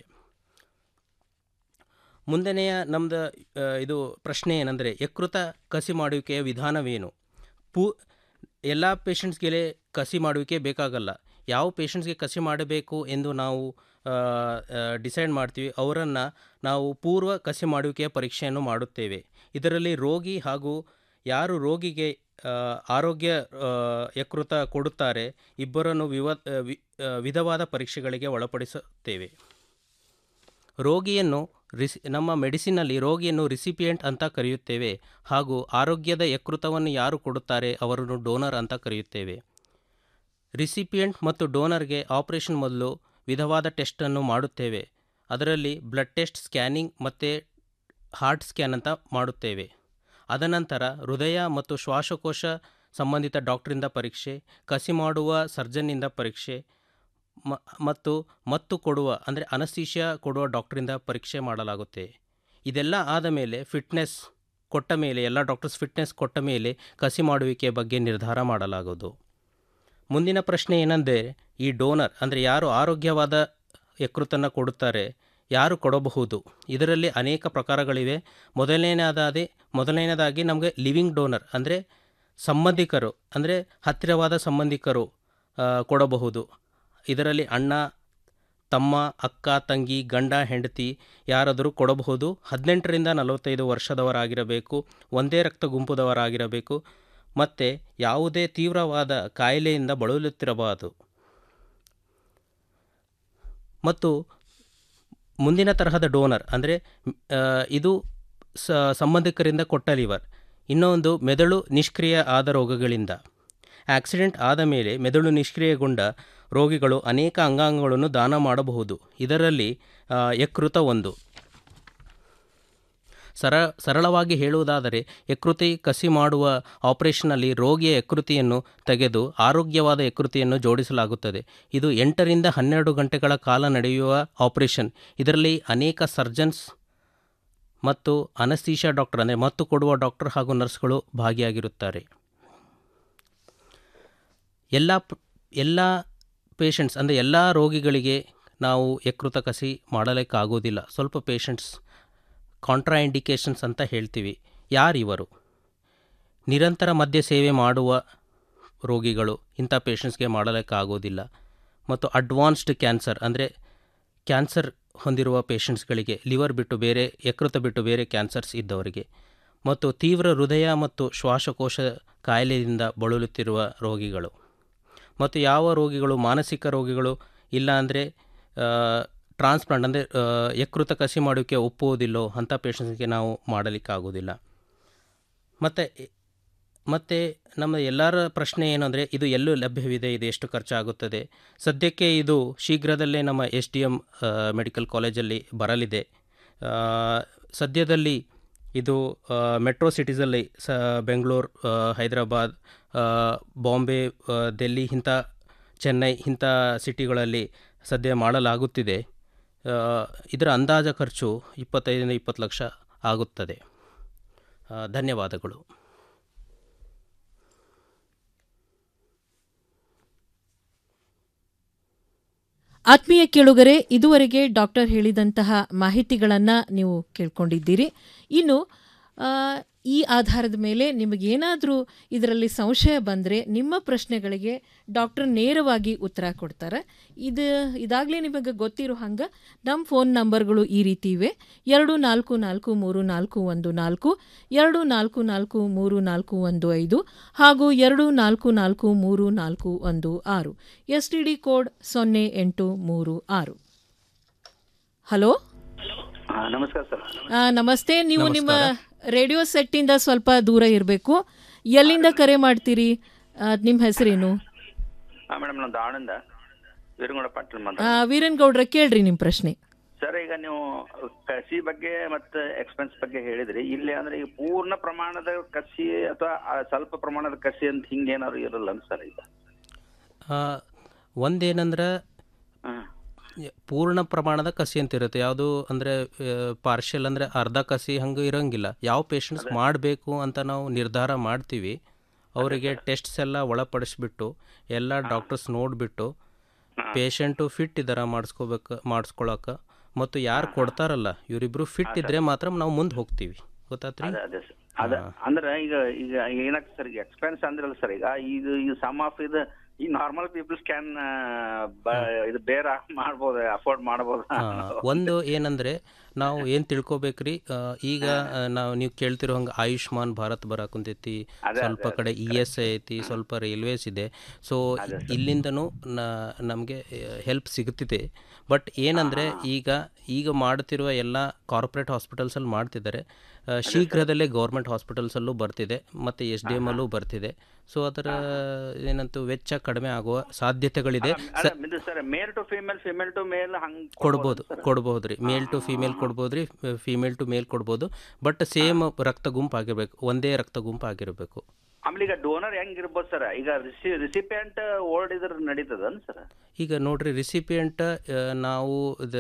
S17: ಮುಂದನೆಯ ನಮ್ಮದು ಇದು ಪ್ರಶ್ನೆ ಏನಂದರೆ ಯಕೃತ ಕಸಿ ಮಾಡುವಿಕೆಯ ವಿಧಾನವೇನು ಪೂ ಎಲ್ಲ ಪೇಷಂಟ್ಸ್ಗೆ ಕಸಿ ಮಾಡುವಿಕೆ ಬೇಕಾಗಲ್ಲ ಯಾವ ಪೇಷಂಟ್ಸ್ಗೆ ಕಸಿ ಮಾಡಬೇಕು ಎಂದು ನಾವು ಡಿಸೈಡ್ ಮಾಡ್ತೀವಿ ಅವರನ್ನು ನಾವು ಪೂರ್ವ ಕಸಿ ಮಾಡುವಿಕೆಯ ಪರೀಕ್ಷೆಯನ್ನು ಮಾಡುತ್ತೇವೆ ಇದರಲ್ಲಿ ರೋಗಿ ಹಾಗೂ ಯಾರು ರೋಗಿಗೆ ಆ, ಆರೋಗ್ಯ ಆ, ಯಕೃತ ಕೊಡುತ್ತಾರೆ ಇಬ್ಬರನ್ನು ವಿವ ಆ, ವಿ- ಆ, ವಿಧವಾದ ಪರೀಕ್ಷೆಗಳಿಗೆ ಒಳಪಡಿಸುತ್ತೇವೆ ರೋಗಿಯನ್ನು ರಿಸಿ ನಮ್ಮ ಮೆಡಿಸಿನಲ್ಲಿ ರೋಗಿಯನ್ನು ರಿಸಿಪಿಯೆಂಟ್ ಅಂತ ಕರೆಯುತ್ತೇವೆ ಹಾಗೂ ಆರೋಗ್ಯದ ಯಕೃತವನ್ನು ಯಾರು ಕೊಡುತ್ತಾರೆ ಅವರನ್ನು ಡೋನರ್ ಅಂತ ಕರೆಯುತ್ತೇವೆ ರಿಸಿಪಿಯೆಂಟ್ ಮತ್ತು ಡೋನರ್ಗೆ ಆಪರೇಷನ್ ಮೊದಲು ವಿಧವಾದ ಟೆಸ್ಟನ್ನು ಮಾಡುತ್ತೇವೆ ಅದರಲ್ಲಿ ಬ್ಲಡ್ ಟೆಸ್ಟ್ ಸ್ಕ್ಯಾನಿಂಗ್ ಮತ್ತು ಹಾರ್ಟ್ ಸ್ಕ್ಯಾನ್ ಅಂತ ಮಾಡುತ್ತೇವೆ ಅದನಂತರ ಹೃದಯ ಮತ್ತು ಶ್ವಾಸಕೋಶ ಸಂಬಂಧಿತ ಡಾಕ್ಟರಿಂದ ಪರೀಕ್ಷೆ ಕಸಿ ಮಾಡುವ ಸರ್ಜನ್ನಿಂದ ಪರೀಕ್ಷೆ ಮ ಮತ್ತು ಮತ್ತು ಕೊಡುವ ಅಂದರೆ ಅನಸ್ತೀಶಿಯಾ ಕೊಡುವ ಡಾಕ್ಟರಿಂದ ಪರೀಕ್ಷೆ ಮಾಡಲಾಗುತ್ತೆ ಇದೆಲ್ಲ ಆದ ಮೇಲೆ ಫಿಟ್ನೆಸ್ ಕೊಟ್ಟ ಮೇಲೆ ಎಲ್ಲ ಡಾಕ್ಟರ್ಸ್ ಫಿಟ್ನೆಸ್ ಕೊಟ್ಟ ಮೇಲೆ ಕಸಿ ಮಾಡುವಿಕೆ ಬಗ್ಗೆ ನಿರ್ಧಾರ ಮಾಡಲಾಗುವುದು ಮುಂದಿನ ಪ್ರಶ್ನೆ ಏನೆಂದರೆ ಈ ಡೋನರ್ ಅಂದರೆ ಯಾರು ಆರೋಗ್ಯವಾದ ಯಕೃತನ್ನು ಕೊಡುತ್ತಾರೆ ಯಾರು ಕೊಡಬಹುದು ಇದರಲ್ಲಿ ಅನೇಕ ಪ್ರಕಾರಗಳಿವೆ ಮೊದಲನೇದಾದೆ ಮೊದಲನೇದಾಗಿ ನಮಗೆ ಲಿವಿಂಗ್ ಡೋನರ್ ಅಂದರೆ ಸಂಬಂಧಿಕರು ಅಂದರೆ ಹತ್ತಿರವಾದ ಸಂಬಂಧಿಕರು ಆ, ಕೊಡಬಹುದು ಇದರಲ್ಲಿ ಅಣ್ಣ ತಮ್ಮ ಅಕ್ಕ ತಂಗಿ ಗಂಡ ಹೆಂಡತಿ ಯಾರಾದರೂ ಕೊಡಬಹುದು ಹದಿನೆಂಟರಿಂದ ನಲವತ್ತೈದು ವರ್ಷದವರಾಗಿರಬೇಕು ಒಂದೇ ರಕ್ತ ಗುಂಪುದವರಾಗಿರಬೇಕು ಮತ್ತು ಯಾವುದೇ ತೀವ್ರವಾದ ಕಾಯಿಲೆಯಿಂದ ಬಳಲುತ್ತಿರಬಾರದು ಮತ್ತು ಮುಂದಿನ ತರಹದ ಡೋನರ್ ಅಂದರೆ ಆ, ಇದು ಸ ಸಂಬಂಧಿಕರಿಂದ ಕೊಟ್ಟ ಲಿವರ್ ಇನ್ನೊಂದು ಮೆದುಳು ನಿಷ್ಕ್ರಿಯ ಆದ ರೋಗಗಳಿಂದ ಆಕ್ಸಿಡೆಂಟ್ ಆದ ಮೇಲೆ ಮೆದುಳು ನಿಷ್ಕ್ರಿಯಗೊಂಡ ರೋಗಿಗಳು ಅನೇಕ ಅಂಗಾಂಗಗಳನ್ನು ದಾನ ಮಾಡಬಹುದು ಇದರಲ್ಲಿ ಆ, ಯಕೃತ ಒಂದು ಸರ ಸರಳವಾಗಿ ಹೇಳುವುದಾದರೆ ಯಕೃತಿ ಕಸಿ ಮಾಡುವ ಆಪರೇಷನ್ನಲ್ಲಿ ರೋಗಿಯ ಯಕೃತಿಯನ್ನು ತೆಗೆದು ಆರೋಗ್ಯವಾದ ಯಕೃತಿಯನ್ನು ಜೋಡಿಸಲಾಗುತ್ತದೆ ಇದು ಎಂಟರಿಂದ ಹನ್ನೆರಡು ಗಂಟೆಗಳ ಕಾಲ ನಡೆಯುವ ಆಪರೇಷನ್ ಇದರಲ್ಲಿ ಅನೇಕ ಸರ್ಜನ್ಸ್ ಮತ್ತು ಅನಸ್ತೀಶಾ ಡಾಕ್ಟರ್ ಅಂದರೆ ಮತ್ತು ಕೊಡುವ ಡಾಕ್ಟರ್ ಹಾಗೂ ನರ್ಸ್ಗಳು ಭಾಗಿಯಾಗಿರುತ್ತಾರೆ ಎಲ್ಲ ಪ್- ಎಲ್ಲ ಪೇಷಂಟ್ಸ್ ಅಂದರೆ ಎಲ್ಲ ರೋಗಿಗಳಿಗೆ ನಾವು ಯಕೃತ ಕಸಿ ಮಾಡಲಿಕ್ಕಾಗೋದಿಲ್ಲ ಸ್ವಲ್ಪ ಪೇಷಂಟ್ಸ್ ಕಾಂಟ್ರಾ ಇಂಡಿಕೇಶನ್ಸ್ ಅಂತ ಹೇಳ್ತೀವಿ ಯಾರಿವರು ನಿರಂತರ ಮದ್ಯ ಸೇವೆ ಮಾಡುವ ರೋಗಿಗಳು ಇಂಥ ಪೇಷಂಟ್ಸ್ಗೆ ಮಾಡಲಿಕ್ಕಾಗೋದಿಲ್ಲ ಮತ್ತು ಅಡ್ವಾನ್ಸ್ಡ್ ಕ್ಯಾನ್ಸರ್ ಅಂದರೆ ಕ್ಯಾನ್ಸರ್ ಹೊಂದಿರುವ ಪೇಷಂಟ್ಸ್ಗಳಿಗೆ ಲಿವರ್ ಬಿಟ್ಟು ಬೇರೆ ಯಕೃತ ಬಿಟ್ಟು ಬೇರೆ ಕ್ಯಾನ್ಸರ್ಸ್ ಇದ್ದವರಿಗೆ ಮತ್ತು ತೀವ್ರ ಹೃದಯ ಮತ್ತು ಶ್ವಾಸಕೋಶ ಕಾಯಿಲೆಯಿಂದ ಬಳಲುತ್ತಿರುವ ರೋಗಿಗಳು ಮತ್ತು ಯಾವ ರೋಗಿಗಳು ಮಾನಸಿಕ ರೋಗಿಗಳು ಇಲ್ಲ ಅಂದರೆ ಟ್ರಾನ್ಸ್ಪ್ಲಾಂಟ್ ಅಂದರೆ ಯಕೃತ ಕಸಿ ಮಾಡೋಕ್ಕೆ ಒಪ್ಪುವುದಿಲ್ಲೋ ಅಂಥ ಪೇಷಂಟ್ಸ್ಗೆ ನಾವು ಮಾಡಲಿಕ್ಕಾಗೋದಿಲ್ಲ ಮತ್ತು ಮತ್ತು ನಮ್ಮ ಎಲ್ಲರ ಪ್ರಶ್ನೆ ಏನು ಅಂದರೆ ಇದು ಎಲ್ಲೂ ಲಭ್ಯವಿದೆ ಇದು ಎಷ್ಟು ಖರ್ಚಾಗುತ್ತದೆ ಸದ್ಯಕ್ಕೆ ಇದು ಶೀಘ್ರದಲ್ಲೇ ನಮ್ಮ ಎಸ್ ಡಿ ಎಮ್ ಮೆಡಿಕಲ್ ಕಾಲೇಜಲ್ಲಿ ಬರಲಿದೆ ಆ, ಸದ್ಯದಲ್ಲಿ ಇದು ಮೆಟ್ರೋ ಸಿಟೀಸಲ್ಲಿ ಸ ಬೆಂಗಳೂರು ಹೈದರಾಬಾದ್ ಆ, ಬಾಂಬೆ ಆ, ದೆಲ್ಲಿ ಇಂಥ ಚೆನ್ನೈ ಇಂಥ ಸಿಟಿಗಳಲ್ಲಿ ಸದ್ಯ ಮಾಡಲಾಗುತ್ತಿದೆ ಆ, ಇದರ ಅಂದಾಜ ಖರ್ಚು ಇಪ್ಪತ್ತೈದರಿಂದ ಇಪ್ಪತ್ತು ಲಕ್ಷ ಆಗುತ್ತದೆ ಆ, ಧನ್ಯವಾದಗಳು
S16: ಆತ್ಮೀಯ ಕೇಳುಗರೆ ಇದುವರೆಗೆ ಡಾಕ್ಟರ್ ಹೇಳಿದಂತಹ ಮಾಹಿತಿಗಳನ್ನು ನೀವು ಕೇಳ್ಕೊಂಡಿದ್ದೀರಿ ಇನ್ನು ಆ, ಈ ಆಧಾರದ ಮೇಲೆ ನಿಮಗೇನಾದರೂ ಇದರಲ್ಲಿ ಸಂಶಯ ಬಂದರೆ ನಿಮ್ಮ ಪ್ರಶ್ನೆಗಳಿಗೆ ಡಾಕ್ಟರ್ ನೇರವಾಗಿ ಉತ್ತರ ಕೊಡ್ತಾರೆ ಇದು ಇದಾಗಲೇ ನಿಮಗೆ ಗೊತ್ತಿರೋ ಹಂಗೆ ನಮ್ಮ ಫೋನ್ ನಂಬರ್ಗಳು ಈ ರೀತಿ ಇವೆ ಎರಡು ನಾಲ್ಕು ನಾಲ್ಕು ಮೂರು ನಾಲ್ಕು ಒಂದು ನಾಲ್ಕು ಎರಡು ನಾಲ್ಕು ನಾಲ್ಕು ಮೂರು ನಾಲ್ಕು ಒಂದು ಐದು ಹಾಗೂ ಎರಡು ನಾಲ್ಕು ನಾಲ್ಕು ಮೂರು ನಾಲ್ಕು ಒಂದು ಆರು ಎಸ್ ಟಿ ಡಿ ಕೋಡ್ ಸೊನ್ನೆ ಎಂಟು ಮೂರು ಆರು ಹಲೋ
S18: ಹಾ, ನಮಸ್ಕಾರ ಸರ್
S16: ಆ, ನಮಸ್ತೆ ನೀವು ನಿಮ್ಮ ರೇಡಿಯೋ ಸೆಟ್ಟಿಂದ ಸ್ವಲ್ಪ ದೂರ ಇರಬೇಕು ಎಲ್ಲಿಂದ ಕರೆ ಮಾಡ್ತೀರಿ ನಿಮ್ಮ ಹೆಸರೇನು
S18: ಹಾ ಮೇಡಮ್ ನಾನು ದಾವಣದಿಂದ ವೀರಗೌಡ ಪಾಟೀಲ್
S16: ಆ,
S18: ಮಾತಾಡ
S16: ವೀರನ್ ಗೌಡ್ರ ಕೇಳ್ರಿ ನಿಮ್ಮ ಪ್ರಶ್ನೆ
S18: ಸರ್ ಈಗ ನೀವು ಕಸಿ ಬಗ್ಗೆ ಮತ್ತೆ ಎಕ್ಸ್ಪೆನ್ಸ್ ಬಗ್ಗೆ ಹೇಳಿದ್ರಿ ಇಲ್ಲಿ ಅಂದ್ರೆ ಈಗ ಪೂರ್ಣ ಪ್ರಮಾಣದ ಕಸಿ ಅಥವಾ ಆ ಸ್ವಲ್ಪ ಪ್ರಮಾಣದ ಕಸಿ ಅಂತ ಹಿಂಗೇನಾದ್ರು ಇರಲ್ಲ ಸರ್ ಈಗ
S17: ಆ, ಒಂದೇನಂದ್ರೆ ಪೂರ್ಣ ಪ್ರಮಾಣದ ಕಸಿ ಅಂತ ಇರುತ್ತೆ ಯಾವುದು ಅಂದರೆ ಪಾರ್ಷಿಯಲ್ ಅಂದರೆ ಅರ್ಧ ಕಸಿ ಹಂಗೆ ಇರೋಂಗಿಲ್ಲ ಯಾವ ಪೇಷಂಟ್ಸ್ ಮಾಡಬೇಕು ಅಂತ ನಾವು ನಿರ್ಧಾರ ಮಾಡ್ತೀವಿ ಅವರಿಗೆ ಟೆಸ್ಟ್ಸ್ ಎಲ್ಲ ಒಳಪಡಿಸ್ಬಿಟ್ಟು ಎಲ್ಲ ಡಾಕ್ಟರ್ಸ್ ನೋಡಿಬಿಟ್ಟು ಪೇಷಂಟು ಫಿಟ್ ಇದ್ದಾರ ಮಾಡಿಸ್ಕೋಬೇಕು ಮಾಡಿಸ್ಕೊಳಕ್ಕೆ ಮತ್ತು ಯಾರು ಕೊಡ್ತಾರಲ್ಲ ಇವರಿಬ್ಬರು ಫಿಟ್ ಇದ್ದರೆ ಮಾತ್ರ ನಾವು ಮುಂದೆ ಹೋಗ್ತೀವಿ ಗೊತ್ತಾತ್ರಿ
S18: ಅದೇ ಅದೇ ಸರ್ ಅದ ಅಂದ್ರೆ ಈಗ ಈಗ ಏನಾಗ್ತದೆ ಸರ್ ಈಗ ಎಕ್ಸ್ಪೆನ್ಸ್ ಅಂದ್ರಲ್ಲ ಸರ್ ಈಗ ಇದು ಈ ಸಮ್ ಆಫ್ ಇದು ಈ ನಾರ್ಮಲ್ ಪೀಪಲ್ಸ್ ಕ್ಯಾನ್ ಇದು ಬೇರೆ ಮಾಡ್ಬೋದು ಅಫೋರ್ಡ್ ಮಾಡ್ಬೋದು
S17: ಹಾ, ಒಂದು ಏನಂದ್ರೆ ನಾವು ಏನು ತಿಳ್ಕೊಬೇಕ್ರಿ ಆ, ಈಗ ಆ, ನಾವು ನೀವು ಕೇಳ್ತಿರೋ ಹಂಗೆ ಆಯುಷ್ಮಾನ್ ಭಾರತ್ ಬರಾಕುಂತೈತಿ
S18: ಅದೇ,
S17: ಸ್ವಲ್ಪ ಕಡೆ ಇ ಎಸ್ ಐ ಐತಿ ಸ್ವಲ್ಪ ರೈಲ್ವೇಸ್ ಇದೆ ಸೊ ಇಲ್ಲಿಂದನೂ ನಮಗೆ ಹೆಲ್ಪ್ ಸಿಗುತ್ತಿದೆ ಬಟ್ ಏನಂದರೆ ಈಗ ಈಗ ಮಾಡ್ತಿರುವ ಎಲ್ಲ ಕಾರ್ಪೊರೇಟ್ ಹಾಸ್ಪಿಟಲ್ಸಲ್ಲಿ ಮಾಡ್ತಿದ್ದಾರೆ ಆ, ಶೀಘ್ರದಲ್ಲೇ ಗೌರ್ಮೆಂಟ್ ಹಾಸ್ಪಿಟಲ್ಸಲ್ಲೂ ಬರ್ತಿದೆ ಮತ್ತು ಎಸ್ ಡಿ ಎಮ್ಮಲ್ಲೂ ಬರ್ತಿದೆ ಸೊ ಅದರ ಏನಂತ ವೆಚ್ಚ ಕಡಿಮೆ ಆಗುವ ಸಾಧ್ಯತೆಗಳಿದೆ ಸ
S18: ಇದು sir male to female female to male ಹಂಗ್
S17: ಕೊಡ್ಬೋದು ಕೊಡ್ಬೋದು ರೀ ಮೇಲ್ ಟು ಫೀಮೇಲ್ ಕೊಡ್ಬೋದು ರೀ ಫೀಮೇಲ್ ಟು ಮೇಲ್ ಕೊಡ್ಬೋದು ಬಟ್ ಸೇಮ್ ರಕ್ತ ಗುಂಪು ಆಗಿರ್ಬೇಕು ಒಂದೇ ರಕ್ತ ಗುಂಪು ಆಗಿರಬೇಕು
S18: ಆಮೇಲೆ ಈಗ ಡೋನರ್ ಹೆಂಗ್ ಇರ್ಬೋದು ಸರ್ ಈಗ ರಿಸಿ ರಿಸಿಪಿಯಂಟ್ ಓಲ್ಡ್ ಇದ್ರ ನಡೀತದನ್ ಸರ್
S17: ಈಗ ನೋಡ್ರಿ ರಿಸಿಪಿಯಂಟ್ ನಾವು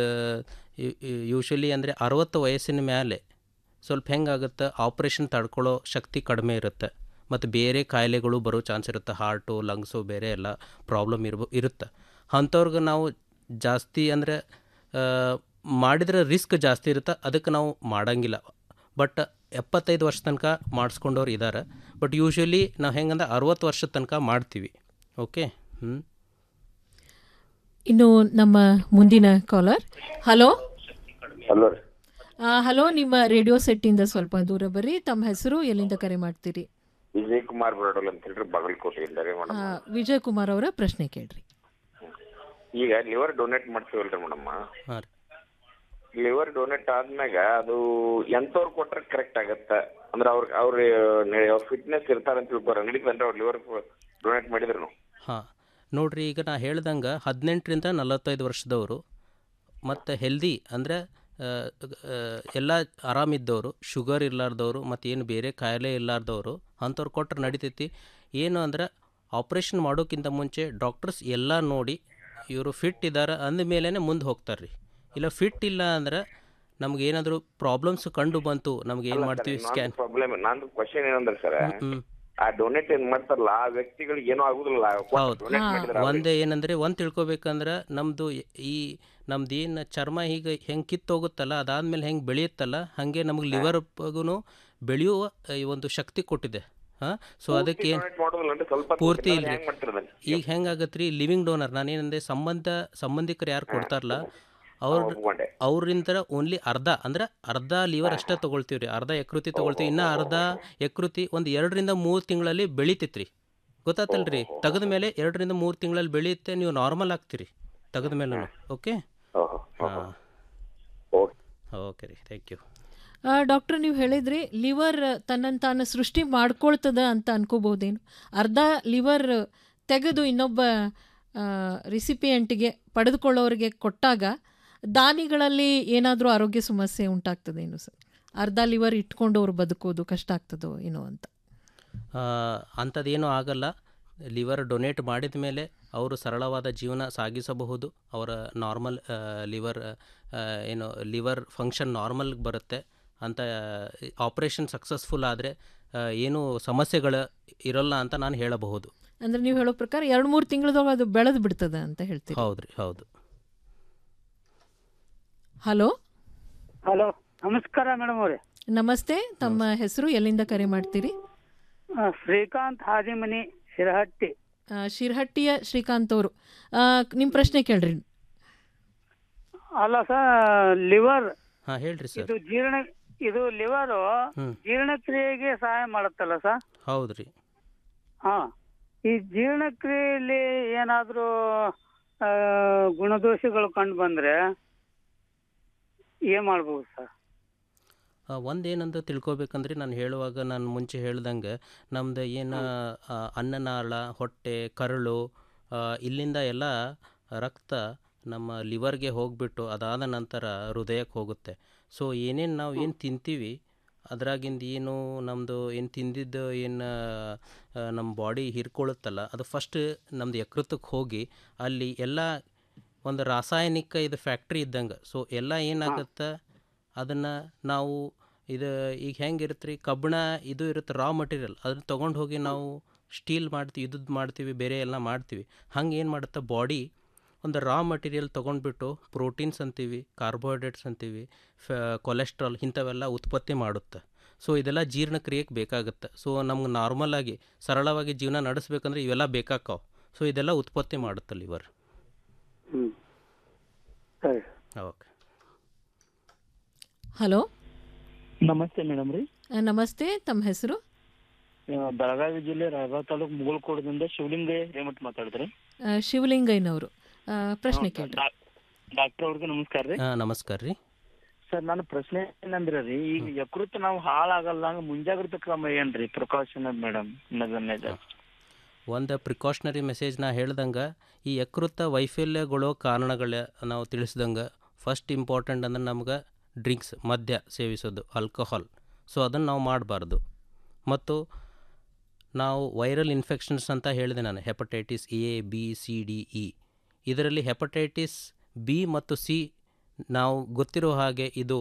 S17: ಯೂಶಲಿ ಅಂದರೆ ಅರವತ್ತು ವಯಸ್ಸಿನ ಮೇಲೆ ಸ್ವಲ್ಪ ಹೆಂಗಾಗುತ್ತೆ ಆಪ್ರೇಷನ್ ತಡ್ಕೊಳ್ಳೋ ಶಕ್ತಿ ಕಡಿಮೆ ಇರುತ್ತೆ ಮತ್ತು ಬೇರೆ ಕಾಯಿಲೆಗಳು ಬರೋ ಚಾನ್ಸ್ ಇರುತ್ತೆ ಹಾರ್ಟು ಲಂಗ್ಸು ಬೇರೆ ಎಲ್ಲ ಪ್ರಾಬ್ಲಮ್ ಇರ್ಬೋ ಇರುತ್ತೆ ಅಂಥವ್ರಿಗೆ ನಾವು ಜಾಸ್ತಿ ಅಂದರೆ ಮಾಡಿದ್ರೆ ರಿಸ್ಕ್ ಜಾಸ್ತಿ ಇರುತ್ತೆ ಅದಕ್ಕೆ ನಾವು ಮಾಡಂಗಿಲ್ಲ ಬಟ್ ಎಪ್ಪತ್ತೈದು ವರ್ಷ ತನಕ ಮಾಡಿಸ್ಕೊಂಡವ್ರು ಇದ್ದಾರೆ ಬಟ್ ಯೂಶ್ವಲಿ ನಾವು ಹೆಂಗಂದ್ರೆ ಅರವತ್ತು ವರ್ಷದ ತನಕ ಮಾಡ್ತೀವಿ ಓಕೆ ಹ್ಞೂ
S16: ಇನ್ನು ನಮ್ಮ ಮುಂದಿನ ಕಾಲರ್ ಹಲೋ
S19: ಹಲೋ ರೀ
S16: ಆ, ಹಲೋ ನಿಮ್ಮ ರೇಡಿಯೋ ಸೆಟ್ಟಿಂದ ಸ್ವಲ್ಪ ದೂರ ಬರ್ರಿ ತಮ್ಮ ಹೆಸರು ಎಲ್ಲಿಂದ ಕರೆ ಮಾಡ್ತೀರಿ
S19: ವಿಜಯ್ ಕುಮಾರ್ ಬರೋಡಲ್ ಅಂತ ಹೇಳ್ರಿ ಬಾಗಲಕೋಟೆಯಿಂದ ರೀ ಮೇಡಮ್
S16: ಆ, ವಿಜಯ್ ಕುಮಾರ್ ಅವರ ಪ್ರಶ್ನೆ ಕೇಳ್ರಿ
S19: ಈಗ ಲಿವರ್ ಡೊನೇಟ್ ಮಾಡ್ತೀವಲ್ರಿ ಮೇಡಮ್
S17: ಹಾಂ ರೀ
S19: ಲಿವರ್ ಡೊನೇಟ್ ಆದ್ಮ್ಯಾಗ ಅದು ಎಂತವ್ರು ಕೊಟ್ರೆ ಕರೆಕ್ಟ್ ಆಗತ್ತ ಅಂದ್ರೆ ಅವ್ರ ಅವ್ರ ಫಿಟ್ನೆಸ್ ಇರ್ತಾರ ಅಂತ ತಿಳ್ಕೊರ ನಡೀತಂದ್ರೆ ಅವ್ರು ಲಿವರ್ ಡೊನೇಟ್ ಮಾಡಿದ್ರು
S17: ಹಾಂ ನೋಡ್ರಿ ಈಗ ನಾ ಹೇಳ್ದಂಗೆ ಹದಿನೆಂಟರಿಂದ ನಲವತ್ತೈದು ವರ್ಷದವರು ಮತ್ತು ಹೆಲ್ದಿ ಅಂದರೆ ಎಲ್ಲ ಆರಾಮಿದ್ದವರು ಶುಗರ್ ಇರಲಾರ್ದವರು ಮತ್ತು ಏನು ಬೇರೆ ಕಾಯಿಲೆ ಇರಲಾರ್ದವರು ಅಂಥವ್ರು ಕೊಟ್ರೆ ನಡಿತೈತಿ ಏನು ಅಂದ್ರೆ ಆಪ್ರೇಷನ್ ಮಾಡೋಕ್ಕಿಂತ ಮುಂಚೆ ಡಾಕ್ಟರ್ಸ್ ಎಲ್ಲ ನೋಡಿ ಇವರು ಫಿಟ್ ಇದ್ದಾರೆ ಅಂದಮೇಲೆ ಮುಂದೆ ಹೋಗ್ತಾರೆ ರೀ ಇಲ್ಲ ಫಿಟ್ ಇಲ್ಲ ಅಂದ್ರೆ ನಮ್ಗೆ ಏನಾದರೂ ಪ್ರಾಬ್ಲಮ್ಸ್ ಕಂಡು ಬಂತು ನಮ್ಗೆ ಏನು ಮಾಡ್ತೀವಿ ಸ್ಕ್ಯಾನ್
S19: ಪ್ರಾಬ್ಲಮ್ ನಂದು ಕ್ವಶನ್ ಏನಂದ್ರೆ ಸರ್
S17: ಹ್ಮ್.
S19: ಆ ಡೊನೇಟ್ ಏನ್ ಮಾಡ್ತಾರಲ್ಲ ಆ ವ್ಯಕ್ತಿಗಳಿಗೆ ಏನೂ ಆಗುದಿಲ್ಲ
S17: ಹೌದು
S19: ಡೊನೇಟ್ ಮಾಡಿದ್ರೆ
S17: ಒಂದೇ ಏನಂದ್ರೆ ಒಂದು ತಿಳ್ಕೊಬೇಕಂದ್ರೆ ನಮ್ಮದು ಈ ನಮ್ದು ಏನು ಚರ್ಮ ಈಗ ಹೆಂಗೆ ಕಿತ್ತೋಗುತ್ತಲ್ಲ ಅದಾದ್ಮೇಲೆ ಹೆಂಗೆ ಬೆಳೆಯುತ್ತಲ್ಲ ಹಾಗೆ ನಮಗೆ ಲಿವರ್ಗೂ ಬೆಳೆಯುವ ಈ ಒಂದು ಶಕ್ತಿ ಕೊಟ್ಟಿದೆ ಹಾಂ ಸೊ ಅದಕ್ಕೆ ಏನ್-
S19: donate ಮಾಡೋದಿಲ್ಲ ಅಂದ್ರೆ ಸ್ವಲ್ಪ
S17: ಪೂರ್ತಿ
S19: ಕೊಟ್ಟಿದ್ರೆ
S17: ಇಲ್ರಿ
S19: ಹೆಂಗ್ ಮಾಡ್ತೀರ ಅದನ್ನ?
S17: ಈಗ ಹೆಂಗಾಗತ್ತೆ ರೀ ಲಿವಿಂಗ್ ಡೋನರ್ ನಾನೇನಂದೆ ಸಂಬಂಧ ಸಂಬಂಧಿಕರು ಯಾರು ಕೊಡ್ತಾರಲ್ಲ ಅವ್ರ
S19: ಒಪ್ಕೊಂಡೆ.
S17: ಅವ್ರಿಂದ ಓನ್ಲಿ ಅರ್ಧ ಅಂದ್ರೆ ಅರ್ಧ ಲಿವರ್ ಅಷ್ಟೇ ತೊಗೊಳ್ತೀವಿ ರೀ ಅರ್ಧ ಯಕೃತಿ ತೊಗೊಳ್ತೀವಿ ಇನ್ನು ಅರ್ಧ ಯಕೃತಿ ಒಂದು ಎರಡರಿಂದ ಮೂರು ತಿಂಗಳಲ್ಲಿ ಬೆಳಿತೈತ್ರಿ ಗೊತ್ತಾತಲ್ರಿ ತೆಗೆದ ಮೇಲೆ ಎರಡರಿಂದ ಮೂರು ತಿಂಗಳಲ್ಲಿ ಬೆಳೆಯುತ್ತೆ ನೀವು ನಾರ್ಮಲ್ ಆಗ್ತೀರಿ ತೆಗೆದ ಮೇಲೆ ಓಕೆ ಹಾಂ ಓಕೆ ರೀ ಥ್ಯಾಂಕ್ ಯು
S16: ಡಾಕ್ಟರ್ ನೀವು ಹೇಳಿದ್ರಿ ಲಿವರ್ ತನ್ನನ್ನು ತಾನು ಸೃಷ್ಟಿ ಮಾಡ್ಕೊಳ್ತದ ಅಂತ ಅನ್ಕೋಬಹುದೇನು ಅರ್ಧ ಲಿವರ್ ತೆಗೆದು ಇನ್ನೊಬ್ಬ ರಿಸಿಪಿಯೆಂಟ್ಗೆ ಪಡೆದುಕೊಳ್ಳೋರಿಗೆ ಕೊಟ್ಟಾಗ ದಾನಿಗಳಲ್ಲಿ ಏನಾದರೂ ಆರೋಗ್ಯ ಸಮಸ್ಯೆ ಉಂಟಾಗ್ತದೇನು ಸರ್ ಅರ್ಧ ಲಿವರ್ ಇಟ್ಕೊಂಡು ಅವ್ರು ಬದುಕೋದು ಕಷ್ಟ ಆಗ್ತದೋ ಏನೋ ಅಂತ
S17: ಅಂಥದ್ದೇನೂ ಆಗಲ್ಲ ಲಿವರ್ ಡೊನೇಟ್ ಮಾಡಿದ ಮೇಲೆ ಅವರು ಸರಳವಾದ ಜೀವನ ಸಾಗಿಸಬಹುದು ಅವರ ನಾರ್ಮಲ್ ಲಿವರ್ ಏನು ಲಿವರ್ ಫಂಕ್ಷನ್ ನಾರ್ಮಲ್ಗೆ ಬರುತ್ತೆ ಅಂತ ಆಪ್ರೇಷನ್ ಸಕ್ಸಸ್ಫುಲ್ ಆದರೆ ಏನೂ ಸಮಸ್ಯೆಗಳು ಇರೋಲ್ಲ ಅಂತ ನಾನು ಹೇಳಬಹುದು
S16: ಅಂದ್ರೆ ನೀವು ಹೇಳೋ ಪ್ರಕಾರ ಎರಡು ಮೂರು ತಿಂಗಳದಾಗ ಅದು ಬೆಳೆದು ಬಿಡ್ತದ ಅಂತ ಹೇಳ್ತೀವಿ
S17: ಹೌದ್ರಿ ಹೌದು
S16: ಹಲೋ
S20: ಹಲೋ ನಮಸ್ಕಾರ ಮೇಡಮ್ ಅವರೇ
S16: ನಮಸ್ತೆ ತಮ್ಮ ಹೆಸರು ಎಲ್ಲಿಂದ ಕರೆ ಮಾಡ್ತೀರಿ
S20: ಆ, ಶ್ರೀಕಾಂತ್ ಹಾದಿಮನಿ ಶಿರಹಟ್ಟಿ
S16: ಆ, ಶಿರ್ಹಟ್ಟಿಯ ಶ್ರೀಕಾಂತ್ ಅವರು ನಿಮ್ಮ ಪ್ರಶ್ನೆ ಕೇಳ್ರಿ
S20: ಅಲ್ಲ ಸರ್ ಲಿವರ್
S17: ಹಾಂ ಹೇಳ್ರಿ ಸರ್
S20: ಇದು ಜೀರ್ಣ ಇದು ಲಿವರ್
S17: ಹ್ಮ್.
S20: ಜೀರ್ಣಕ್ರಿಯೆಗೆ ಸಹಾಯ ಮಾಡುತ್ತಲ್ಲ ಸರ್
S17: ಹೌದ್ರಿ
S20: ಹಾ ಈ ಜೀರ್ಣಕ್ರಿಯೆಯಲ್ಲಿ ಏನಾದರೂ ಗುಣದೋಷಗಳು ಕಂಡು ಬಂದ್ರೆ ಏನ್ ಮಾಡ್ಬೋದು ಸರ್
S17: ಒಂದೇನಂತ ತಿಳ್ಕೊಬೇಕಂದ್ರೆ ನಾನು ಹೇಳುವಾಗ ನಾನು ಮುಂಚೆ ಹೇಳ್ದಂಗೆ ನಮ್ದು ಏನು ಆ, ಅನ್ನನಾಳ ಹೊಟ್ಟೆ ಕರಳು ಆ, ಇಲ್ಲಿಂದ ಎಲ್ಲ ರಕ್ತ ನಮ್ಮ ಲಿವರ್ಗೆ ಹೋಗಿಬಿಟ್ಟು ಅದಾದ ನಂತರ ಹೃದಯಕ್ಕೆ ಹೋಗುತ್ತೆ ಸೊ ಏನೇನು ನಾವು ಏನು ತಿಂತೀವಿ ಅದ್ರಾಗಿಂದ ಏನು ನಮ್ಮದು ಏನು ತಿಂದಿದ್ದು ಏನು ನಮ್ಮ ಬಾಡಿ ಹೀರ್ಕೊಳ್ಳುತ್ತಲ್ಲ ಅದು ಫಸ್ಟ್ ನಮ್ಮದು ಯಕೃತಕ್ಕೆ ಹೋಗಿ ಅಲ್ಲಿ ಎಲ್ಲ ಒಂದು ರಾಸಾಯನಿಕ ಇದು ಫ್ಯಾಕ್ಟ್ರಿ ಇದ್ದಂಗೆ ಸೊ ಎಲ್ಲ ಏನಾಗುತ್ತೆ ಅದನ್ನು ನಾವು ಇದು ಈಗ ಹೆಂಗಿರುತ್ತೆ ರೀ ಕಬ್ಬಣ ಇದು ಇರುತ್ತೆ ರಾ ಮಟೀರಿಯಲ್ ಅದನ್ನ ತೊಗೊಂಡು ಹೋಗಿ ನಾವು ಸ್ಟೀಲ್ ಮಾಡ್ತೀವಿ ಇದ್ದದ್ದು ಮಾಡ್ತೀವಿ ಬೇರೆ ಎಲ್ಲ ಮಾಡ್ತೀವಿ ಹಂಗೆ ಏನು ಮಾಡುತ್ತೆ ಬಾಡಿ ಒಂದು ರಾ ಮಟೀರಿಯಲ್ ತೊಗೊಂಡ್ಬಿಟ್ಟು ಪ್ರೋಟೀನ್ಸ್ ಅಂತೀವಿ ಕಾರ್ಬೋಹೈಡ್ರೇಟ್ಸ್ ಅಂತೀವಿ ಫ ಕೊಲೆಸ್ಟ್ರಾಲ್ ಇಂಥವೆಲ್ಲ ಉತ್ಪತ್ತಿ ಮಾಡುತ್ತೆ ಸೊ ಇದೆಲ್ಲ ಜೀರ್ಣಕ್ರಿಯೆಗೆ ಬೇಕಾಗುತ್ತೆ ಸೊ ನಮ್ಗೆ ನಾರ್ಮಲಾಗಿ ಸರಳವಾಗಿ ಜೀವನ ನಡೆಸ್ಬೇಕಂದ್ರೆ ಇವೆಲ್ಲ ಬೇಕಾಕಾವು ಸೊ ಇದೆಲ್ಲ ಉತ್ಪತ್ತಿ ಮಾಡುತ್ತೆ ಲಿವರ್
S20: ಹ್ಮ್ ಸರಿ
S17: ಓಕೆ
S16: ಹಲೋ
S21: ನಮಸ್ತೆ ಮೇಡಮ್ ರೀ
S16: ನಮಸ್ತೆ ತಮ್ಮ ಹೆಸರು
S21: ಆ, ಬೆಳಗಾವಿ ಜಿಲ್ಲೆ ರಾಯಬಾಗ್ ತಾಲೂಕು ಮುಗುಳ್ಕೋಟದಿಂದ ಶಿವಲಿಂಗಯ್ಯ ರೇಮಠ್ ಮಾತಾಡಿದ್ರಿ
S16: ಆ, ಶಿವಲಿಂಗಯ್ಯನವರು ಆ, ಪ್ರಶ್ನೆ ಕೇಳ್ರಿ
S21: ಡಾಕ್ಟರ್ ಅವ್ರಿಗೆ ನಮಸ್ಕಾರ ರೀ
S17: ಹಾಂ ನಮಸ್ಕಾರ ರೀ
S21: ಸರ್ ನನ್ನ ಪ್ರಶ್ನೆ ಏನಂದ್ರೆ ರೀ ಈಗ ಯಕೃತ್ ನಾವು ಹಾಳಾಗಲ್ಲ ಹಂಗ ಮುಂಜಾಗ್ರತಾ ಕ್ರಮ ಏನ್ರಿ ಪ್ರಿಕಾಷನ್ ಮೇಡಮ್ ಅನ್ನೋದನ್ನೇದ
S17: ಒಂದು ಪ್ರಿಕಾಷನರಿ ಮೆಸೇಜ್ ನಾ ಹೇಳ್ದಂಗೆ ಈ ಯಕೃತ ವೈಫಲ್ಯಗಳು ಕಾರಣಗಳ ನಾವು ತಿಳಿಸ್ದಂಗೆ ಫಸ್ಟ್ ಇಂಪಾರ್ಟೆಂಟ್ ಅಂದ್ರೆ ನಮ್ಗೆ ಡ್ರಿಂಕ್ಸ್ ಮದ್ಯ ಸೇವಿಸೋದು ಆಲ್ಕೋಹಾಲ್ ಸೊ ಅದನ್ನು ನಾವು ಮಾಡಬಾರ್ದು ಮತ್ತು ನಾವು ವೈರಲ್ ಇನ್ಫೆಕ್ಷನ್ಸ್ ಅಂತ ಹೇಳಿದೆ ನಾನು hepatitis A B C D E ಇದರಲ್ಲಿ ಹೆಪಟೈಟಿಸ್ ಬಿ ಮತ್ತು ಸಿ ನಾವು ಗೊತ್ತಿರೋ ಹಾಗೆ ಇದು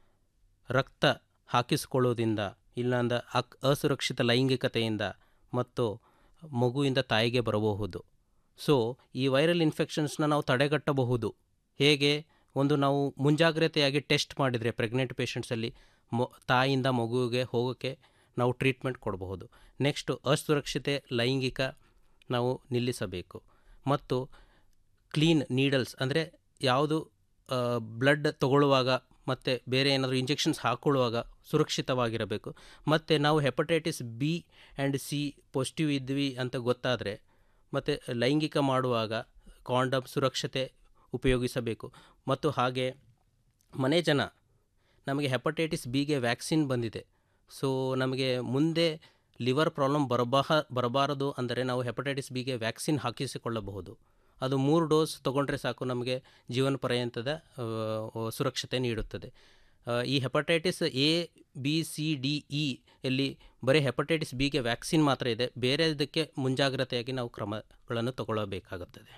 S17: ರಕ್ತ ಹಾಕಿಸಿಕೊಳ್ಳೋದ್ರಿಂದ ಇಲ್ಲಾಂದ ಅಕ್ ಅಸುರಕ್ಷಿತ ಲೈಂಗಿಕತೆಯಿಂದ ಮತ್ತು ಮಗುವಿಂದ ತಾಯಿಗೆ ಬರಬಹುದು ಸೊ ಈ ವೈರಲ್ ಇನ್ಫೆಕ್ಷನ್ಸ್ನ ನಾವು ತಡೆಗಟ್ಟಬಹುದು ಹೇಗೆ ಒಂದು ನಾವು ಮುಂಜಾಗ್ರತೆಯಾಗಿ ಟೆಸ್ಟ್ ಮಾಡಿದರೆ ಪ್ರೆಗ್ನೆಂಟ್ ಪೇಷಂಟ್ಸಲ್ಲಿ ಮೊ ತಾಯಿಯಿಂದ ಮಗುವಿಗೆ ಹೋಗೋಕ್ಕೆ ನಾವು ಟ್ರೀಟ್ಮೆಂಟ್ ಕೊಡಬಹುದು ನೆಕ್ಸ್ಟು ಅಸುರಕ್ಷಿತೆ ಲೈಂಗಿಕ ನಾವು ನಿಲ್ಲಿಸಬೇಕು ಮತ್ತು ಕ್ಲೀನ್ ನೀಡಲ್ಸ್ ಅಂದರೆ ಯಾವುದು ಬ್ಲಡ್ ತಗೊಳ್ಳುವಾಗ ಮತ್ತು ಬೇರೆ ಏನಾದರೂ ಇಂಜೆಕ್ಷನ್ಸ್ ಹಾಕ್ಕೊಳ್ಳುವಾಗ ಸುರಕ್ಷಿತವಾಗಿರಬೇಕು ಮತ್ತು ನಾವು hepatitis B and C positive ಇದ್ವಿ ಅಂತ ಗೊತ್ತಾದರೆ ಮತ್ತು ಲೈಂಗಿಕ ಮಾಡುವಾಗ ಕಾಂಡಮ್ ಸುರಕ್ಷತೆ ಉಪಯೋಗಿಸಬೇಕು ಮತ್ತು ಹಾಗೆ ಮನೆ ಜನ ನಮಗೆ ಹೆಪಟೈಟಿಸ್ ಬಿಗೆ ವ್ಯಾಕ್ಸಿನ್ ಬಂದಿದೆ ಸೊ ನಮಗೆ ಮುಂದೆ ಲಿವರ್ ಪ್ರಾಬ್ಲಮ್ ಬರಬಾಹ ಬರಬಾರದು ಅಂದರೆ ನಾವು ಹೆಪಟೈಟಿಸ್ ಬಿಗೆ ವ್ಯಾಕ್ಸಿನ್ ಹಾಕಿಸಿಕೊಳ್ಳಬಹುದು ಅದು ಮೂರು ಡೋಸ್ ತೊಗೊಂಡ್ರೆ ಸಾಕು ನಮಗೆ ಜೀವನ ಪರ್ಯಂತದ ಆ, ಸುರಕ್ಷತೆ ನೀಡುತ್ತದೆ ಆ, ಈ hepatitis A B C D E ಇಲ್ಲಿ ಬರೀ ಹೆಪಟೈಟಿಸ್ ಬಿಗೆ ವ್ಯಾಕ್ಸಿನ್ ಮಾತ್ರ ಇದೆ ಬೇರೆ ಇದಕ್ಕೆ ಮುಂಜಾಗ್ರತೆಯಾಗಿ ನಾವು ಕ್ರಮಗಳನ್ನು ತಗೊಳ್ಳಬೇಕಾಗುತ್ತದೆ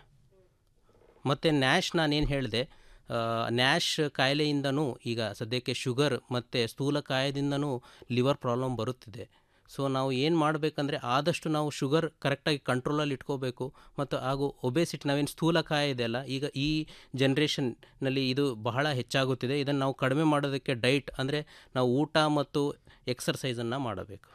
S17: ಮತ್ತು ನ್ಯಾಶ್ ನಾನೇನು ಹೇಳಿದೆ ನ್ಯಾಶ್ ಕಾಯಿಲೆಯಿಂದನೂ ಈಗ ಸದ್ಯಕ್ಕೆ ಶುಗರ್ ಮತ್ತು ಸ್ಥೂಲಕಾಯದಿಂದನೂ ಲಿವರ್ ಪ್ರಾಬ್ಲಮ್ ಬರುತ್ತಿದೆ ಸೊ ನಾವು ಏನು ಮಾಡಬೇಕಂದ್ರೆ ಆದಷ್ಟು ನಾವು ಶುಗರ್ ಕರೆಕ್ಟಾಗಿ ಕಂಟ್ರೋಲಲ್ಲಿ ಇಟ್ಕೋಬೇಕು ಮತ್ತು ಹಾಗೂ ಒಬೇಸಿಟಿ ನಾವೇನು ಸ್ಥೂಲಕಾಯ ಇದೆಯಲ್ಲ ಈಗ ಈ ಜನ್ರೇಷನ್ನಲ್ಲಿ ಇದು ಬಹಳ ಹೆಚ್ಚಾಗುತ್ತಿದೆ ಇದನ್ನು ನಾವು ಕಡಿಮೆ ಮಾಡೋದಕ್ಕೆ ಡೈಟ್ ಅಂದರೆ ನಾವು ಊಟ ಮತ್ತು ಎಕ್ಸರ್ಸೈಸನ್ನು ಮಾಡಬೇಕು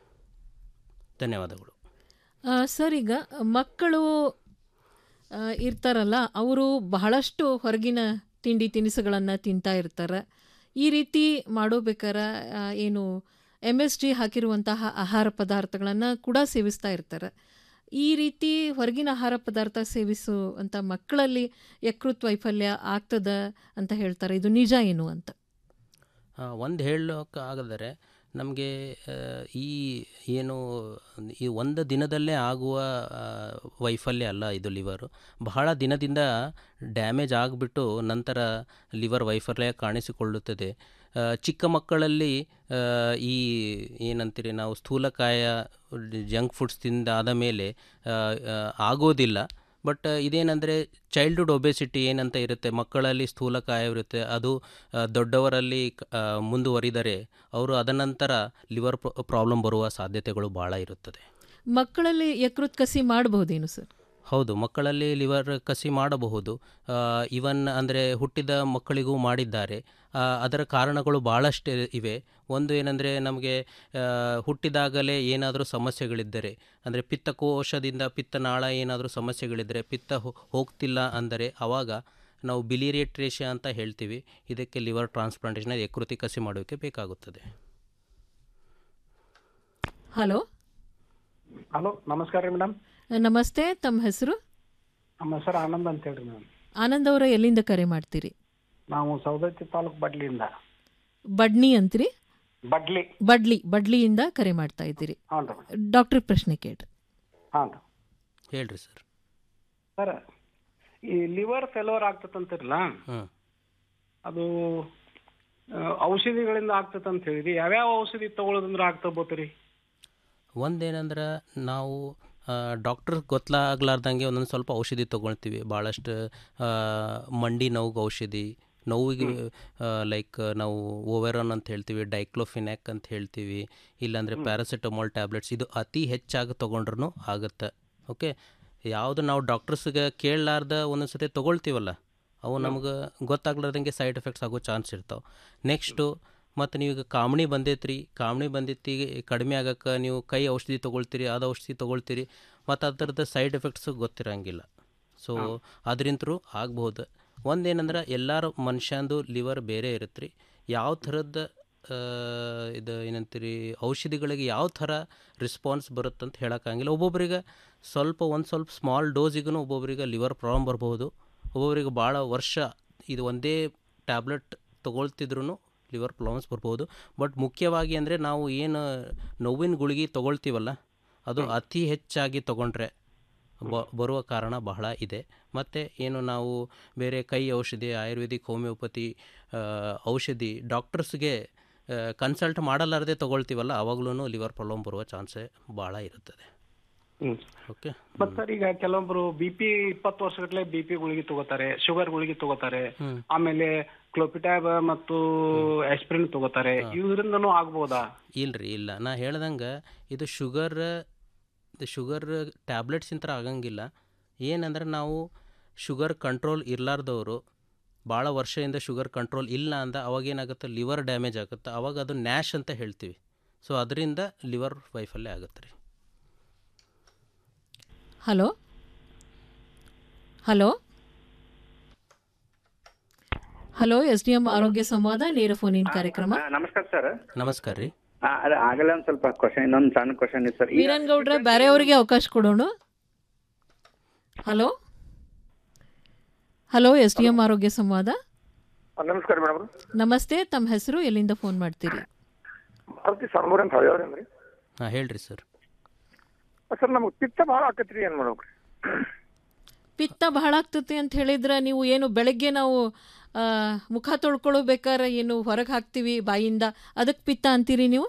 S17: ಧನ್ಯವಾದಗಳು
S16: ಆ, ಸರ್ ಈಗ ಮಕ್ಕಳು ಆ, ಇರ್ತಾರಲ್ಲ ಅವರು ಬಹಳಷ್ಟು ಹೊರಗಿನ ತಿಂಡಿ ತಿನಿಸುಗಳನ್ನು ತಿಂತಾ ಇರ್ತಾರೆ ಈ ರೀತಿ ಮಾಡೋಬೇಕಾರ ಆ, ಏನು ಎಮ್ ಎಸ್ ಡಿ ಹಾಕಿರುವಂತಹ ಆಹಾರ ಪದಾರ್ಥಗಳನ್ನು ಕೂಡ ಸೇವಿಸ್ತಾ ಇರ್ತಾರೆ ಈ ರೀತಿ ಹೊರಗಿನ ಆಹಾರ ಪದಾರ್ಥ ಸೇವಿಸುವಂಥ ಮಕ್ಕಳಲ್ಲಿ ಯಕೃತ್ ವೈಫಲ್ಯ ಆಗ್ತದ ಅಂತ ಹೇಳ್ತಾರೆ ಇದು ನಿಜ ಏನು ಅಂತ
S17: ಒಂದು ಹೇಳೋಕೆ ಆಗದರೆ ನಮಗೆ ಈ ಏನು ಈ ಒಂದು ದಿನದಲ್ಲೇ ಆಗುವ ಆ, ವೈಫಲ್ಯ ಅಲ್ಲ ಇದು ಲಿವರು ಬಹಳ ದಿನದಿಂದ ಡ್ಯಾಮೇಜ್ ಆಗಿಬಿಟ್ಟು ನಂತರ ಲಿವರ್ ವೈಫಲ್ಯ ಕಾಣಿಸಿಕೊಳ್ಳುತ್ತದೆ ಆ, ಚಿಕ್ಕ ಮಕ್ಕಳಲ್ಲಿ ಆ, ಈ ಏನಂತೀರಿ ನಾವು ಸ್ಥೂಲಕಾಯ ಜಂಕ್ ಫುಡ್ಸ್ ತಿಂದಾದ ಮೇಲೆ ಆ, ಆ, ಆಗೋದಿಲ್ಲ ಬಟ್ ಇದೇನೆಂದರೆ ಚೈಲ್ಡ್ಹುಡ್ ಒಬೆಸಿಟಿ ಏನಂತ ಇರುತ್ತೆ ಮಕ್ಕಳಲ್ಲಿ ಸ್ಥೂಲಕಾಯ ಇರುತ್ತೆ ಅದು ಆ, ದೊಡ್ಡವರಲ್ಲಿ ಕ- ಆ, ಮುಂದುವರಿದರೆ ಅವರು ಅದನಂತರ ಲಿವರ್ ಪ್ರಾಬ್ಲಮ್ ಬರುವ ಸಾಧ್ಯತೆಗಳು ಭಾಳ ಇರುತ್ತದೆ
S16: ಮಕ್ಕಳಲ್ಲಿ ಯಕೃತ್ ಕಸಿ ಮಾಡಬಹುದೇನು ಸರ್
S17: ಹೌದು ಮಕ್ಕಳಲ್ಲಿ ಲಿವರ್ ಕಸಿ ಮಾಡಬಹುದು ಇವನ್ ಅಂದರೆ ಹುಟ್ಟಿದ ಮಕ್ಕಳಿಗೂ ಮಾಡಿದ್ದಾರೆ ಆ, ಅದರ ಕಾರಣಗಳು ಭಾಳಷ್ಟು ಇವೆ ಒಂದು ಏನಂದರೆ ನಮಗೆ ಆ, ಹುಟ್ಟಿದಾಗಲೇ ಏನಾದರೂ ಸಮಸ್ಯೆಗಳಿದ್ದರೆ ಅಂದರೆ ಪಿತ್ತಕೋಶದಿಂದ ಪಿತ್ತನಾಳ ಏನಾದರೂ ಸಮಸ್ಯೆಗಳಿದ್ದರೆ ಪಿತ್ತ ಹೋ- ಹೋಗ್ತಿಲ್ಲ ಅಂದರೆ ಆವಾಗ ನಾವು ಬಿಲಿರಿಯಟ್ರೇಷಿಯಾ ಅಂತ ಹೇಳ್ತೀವಿ ಇದಕ್ಕೆ ಲಿವರ್ ಟ್ರಾನ್ಸ್ಪ್ಲಾಂಟೇಷನ್ ಯಕೃತಿ ಕಸಿ ಮಾಡೋಕ್ಕೆ ಬೇಕಾಗುತ್ತದೆ
S16: ಹಲೋ
S2: ಹಲೋ ನಮಸ್ಕಾರ ರೀ ಮೇಡಮ್
S16: ನಮಸ್ತೆ ತಮ್ಮ ಹೆಸರು
S2: ನಮ್ಮ ಹೆಸರು ಆನಂದ್ ಅಂತ ಹೇಳ್ರಿ ಮೇಡಮ್
S16: ಆನಂದ್ ಅವರ ಎಲ್ಲಿಂದ ಕರೆ ಮಾಡ್ತೀರಿ
S2: ನಾವು ಸೌದತ್ತಿ ತಾಲೂಕು ಬಡ್ಲಿಯಿಂದ
S16: ಬಡ್ನಿ ಅಂತೀರಿ
S2: ಬಡ್ಲಿ
S16: ಬಡ್ಲಿ ಬಡ್ಲಿಯಿಂದ ಕರೆ ಮಾಡ್ತಾ ಇದ್ದೀರಿ
S2: ಹಾಂ ರೀ
S16: ಡಾಕ್ಟರ್ ಪ್ರಶ್ನೆ ಕೇಳ್ರಿ
S2: ಹಾಂ ರೀ
S17: ಹೇಳ್ರಿ ಸರ್
S2: ಸರ್ ಈ ಲಿವರ್ ಫೇಲ್ಯೂರ್ ಆಗ್ತದಂತಿರಲ್ಲ
S17: ಹ್ಮ್.
S2: ಅದು ಆ, ಔಷಧಿಗಳಿಂದ ಆಗ್ತದೆ ಅಂತ ಹೇಳಿರಿ ಯಾವ್ಯಾವ ಔಷಧಿ ತಗೊಳ್ಳೋದಂದ್ರೆ ಆಗ್ತಬೋತ್ರಿ
S17: ಒಂದೇನಂದ್ರೆ ನಾವು ಡಾಕ್ಟರ್ ಗೊತ್ತಾಗ್ಲಾರ್ದಂಗೆ ಒಂದೊಂದು ಸ್ವಲ್ಪ ಔಷಧಿ ತೊಗೊಳ್ತೀವಿ ಭಾಳಷ್ಟು ಆ, ಮಂಡಿ ನೋವಿಗೆ ಔಷಧಿ ನೋವಿಗೆ ಲೈಕ್ ನಾವು ಓವೆರಾನ್ ಅಂತ ಹೇಳ್ತೀವಿ ಡೈಕ್ಲೋಫಿನ್ಯಾಕ್ ಅಂತ ಹೇಳ್ತೀವಿ ಇಲ್ಲಾಂದರೆ ಪ್ಯಾರಾಸಿಟಮಾಲ್ ಟ್ಯಾಬ್ಲೆಟ್ಸ್ ಇದು ಅತಿ ಹೆಚ್ಚಾಗಿ ತೊಗೊಂಡ್ರೂ ಆಗುತ್ತೆ ಓಕೆ ಯಾವುದು ನಾವು ಡಾಕ್ಟರ್ಸ್ಗೆ ಕೇಳಲಾರ್ದ ಒಂದೊಂದು ಸತಿ ತೊಗೊಳ್ತೀವಲ್ಲ ಅವು ನಮ್ಗೆ ಗೊತ್ತಾಗ್ಲಾರ್ದಂಗೆ ಸೈಡ್ ಎಫೆಕ್ಟ್ಸ್ ಆಗೋ ಚಾನ್ಸ್ ಇರ್ತಾವೆ ನೆಕ್ಸ್ಟು ಮತ್ತು ನೀವು ಈಗ ಕಾಮಣಿ ಬಂದೈತ್ರಿ ಕಾಮಣಿ ಬಂದೈತಿ ಕಡಿಮೆ ಆಗಕ್ಕೆ ನೀವು ಕೈ ಔಷಧಿ ತೊಗೊಳ್ತೀರಿ ಅದು ಔಷಧಿ ತೊಗೊಳ್ತೀರಿ ಮತ್ತು ಅದರದ್ದು ಸೈಡ್ ಎಫೆಕ್ಟ್ಸು ಗೊತ್ತಿರಂಗಿಲ್ಲ ಸೊ ಅದರಿಂತರೂ ಆಗ್ಬೋದು ಒಂದೇನಂದ್ರೆ ಎಲ್ಲರ ಮನುಷ್ಯಂದು ಲಿವರ್ ಬೇರೆ ಇರುತ್ತೆ ರೀ ಯಾವ ಥರದ ಆ, ಇದು ಏನಂತೀರಿ ಔಷಧಿಗಳಿಗೆ ಯಾವ ಥರ ರಿಸ್ಪಾನ್ಸ್ ಬರುತ್ತೆ ಅಂತ ಹೇಳೋಕ್ಕಾಗಿಲ್ಲ ಒಬ್ಬೊಬ್ರಿಗೆ ಸ್ವಲ್ಪ ಒಂದು ಸ್ವಲ್ಪ ಸ್ಮಾಲ್ ಡೋಸಿಗೂ ಒಬ್ಬೊಬ್ರಿಗೆ ಲಿವರ್ ಪ್ರಾಬ್ಲಮ್ ಬರ್ಬೋದು ಒಬ್ಬೊಬ್ರಿಗೆ ಭಾಳ ವರ್ಷ ಇದು ಒಂದೇ ಟ್ಯಾಬ್ಲೆಟ್ ತೊಗೊಳ್ತಿದ್ರು ಲಿವರ್ ಪ್ರಾಬ್ಲಮ್ಸ್ ಬರ್ಬೋದು ಬಟ್ ಮುಖ್ಯವಾಗಿ ಅಂದರೆ ನಾವು ಏನು ನೋವಿನ ಗುಳಿಗೆ ತೊಗೊಳ್ತೀವಲ್ಲ ಅದು ಅತಿ ಹೆಚ್ಚಾಗಿ ತೊಗೊಂಡ್ರೆ ಬ ಬರುವ ಕಾರಣ ಬಹಳ ಇದೆ ಮತ್ತು ಏನು ನಾವು ಬೇರೆ ಕೈ ಔಷಧಿ ಆಯುರ್ವೇದಿಕ್ ಹೋಮಿಯೋಪತಿ ಆ, ಔಷಧಿ ಡಾಕ್ಟರ್ಸ್ಗೆ ಕನ್ಸಲ್ಟ್ ಮಾಡಲಾರದೆ ತೊಗೊಳ್ತೀವಲ್ಲ ಆವಾಗಲೂ ಲಿವರ್ ಪ್ರಾಬ್ಲಮ್ ಬರುವ ಚಾನ್ಸೇ ಭಾಳ ಇರುತ್ತದೆ
S2: ಹ್ಮ್
S17: ಓಕೆ
S2: ಮತ್ ಸರ್ ಈಗ ಕೆಲವೊಬ್ರು ಬಿ ಪಿ ಇಪ್ಪತ್ತು ವರ್ಷಗಟ್ಲೆ ಬಿ ಪಿ ಗುಳಿಗೆ ತಗೋತಾರೆ ಶುಗರ್ ಗುಳಿಗೆ ತಗೋತಾರೆ
S17: ಹ್ಮ್.
S2: ಆಮೇಲೆ ಕ್ಲೋಪಿಟ್ಯಾಬ್ ಮತ್ತು ಆಸ್ಪಿರಿನ್ ತಗೋತಾರೆ ಇದರಿಂದನೂ ಆಗ್ಬೋದಾ
S17: ಇಲ್ರಿ ಇಲ್ಲ ನಾ ಹೇಳ್ದಂಗೆ ಇದು ಶುಗರ್ ಇದು ಶುಗರ್ ಟ್ಯಾಬ್ಲೆಟ್ಸ್ ಇಂತ ಆಗಂಗಿಲ್ಲ ಏನಂದ್ರೆ ನಾವು ಶುಗರ್ ಕಂಟ್ರೋಲ್ ಇರಲಾರ್ದವರು ಭಾಳ ವರ್ಷದಿಂದ ಶುಗರ್ ಕಂಟ್ರೋಲ್ ಇಲ್ಲ ಅಂದ ಅವಾಗ ಏನಾಗುತ್ತೆ ಲಿವರ್ ಡ್ಯಾಮೇಜ್ ಆಗುತ್ತೆ ಅವಾಗ ಅದು ನ್ಯಾಶ್ ಅಂತ ಹೇಳ್ತೀವಿ ಸೊ ಅದರಿಂದ ಲಿವರ್ ವೈಫಲ್ಯ ಆಗುತ್ತೆ ರೀ
S16: hello hello hello S D M ಆರೋಗ್ಯ ಸಂವಾದ ನೇರ ಫೋನ್ ಇನ್ ಕಾರ್ಯಕ್ರಮ
S18: ಹಾ, ನಮಸ್ಕಾರ ಸರ್
S17: ನಮಸ್ಕಾರ ರೀ
S18: ಅದೇ ಆಗಲ್ಲ ಒಂದ್ ಸ್ವಲ್ಪ ಕ್ವಶನ್ ಇನ್ನೊಂದು ಸಣ್ಣ ಕ್ವಶನ್ ಇತ್ತು ಸರ್
S16: ವೀರನ್ ಗೌಡ್ರೆ ಬೇರೆಯವರಿಗೆ ಅವಕಾಶ ಕೊಡೋಣ hello hello S D M ಆರೋಗ್ಯ ಸಂವಾದ
S22: ನಮಸ್ಕಾರ ಮೇಡಮ್
S16: ನಮಸ್ತೆ ತಮ್ಮ ಹೆಸರು ಎಲ್ಲಿಂದ ಫೋನ್ ಮಾಡ್ತೀರಿ
S22: ಮಾರುತಿ ಸಣ್ಮೂರ್ ಅಂತ ಹಳೆಯವ್ರೇನ್ರಿ
S17: ಹಾಂ ಹೇಳ್ರಿ ಸರ್
S22: ಸರ್ ನಮ್ಗೆ ಪಿತ್ತ ಭಾಳ ಆಕತ್ರಿ ಏನ್ ಮಾಡ್ಬೇಕ್ರಿ
S16: ಪಿತ್ತ ಬಹಳ ಆಗ್ತತೆ ಅಂತ ಹೇಳಿದ್ರೆ ನೀವು ಏನು ಬೆಳಗ್ಗೆ ನಾವು ಆ, ಮುಖ ತೊಳ್ಕೊಳ್ಬೇಕಾದ್ರೆ ಏನು ಹೊರಗೆ ಹಾಕ್ತೀವಿ ಬಾಯಿಂದ ಅದಕ್ಕೆ ಪಿತ್ತ ಅಂತೀರಿ ನೀವು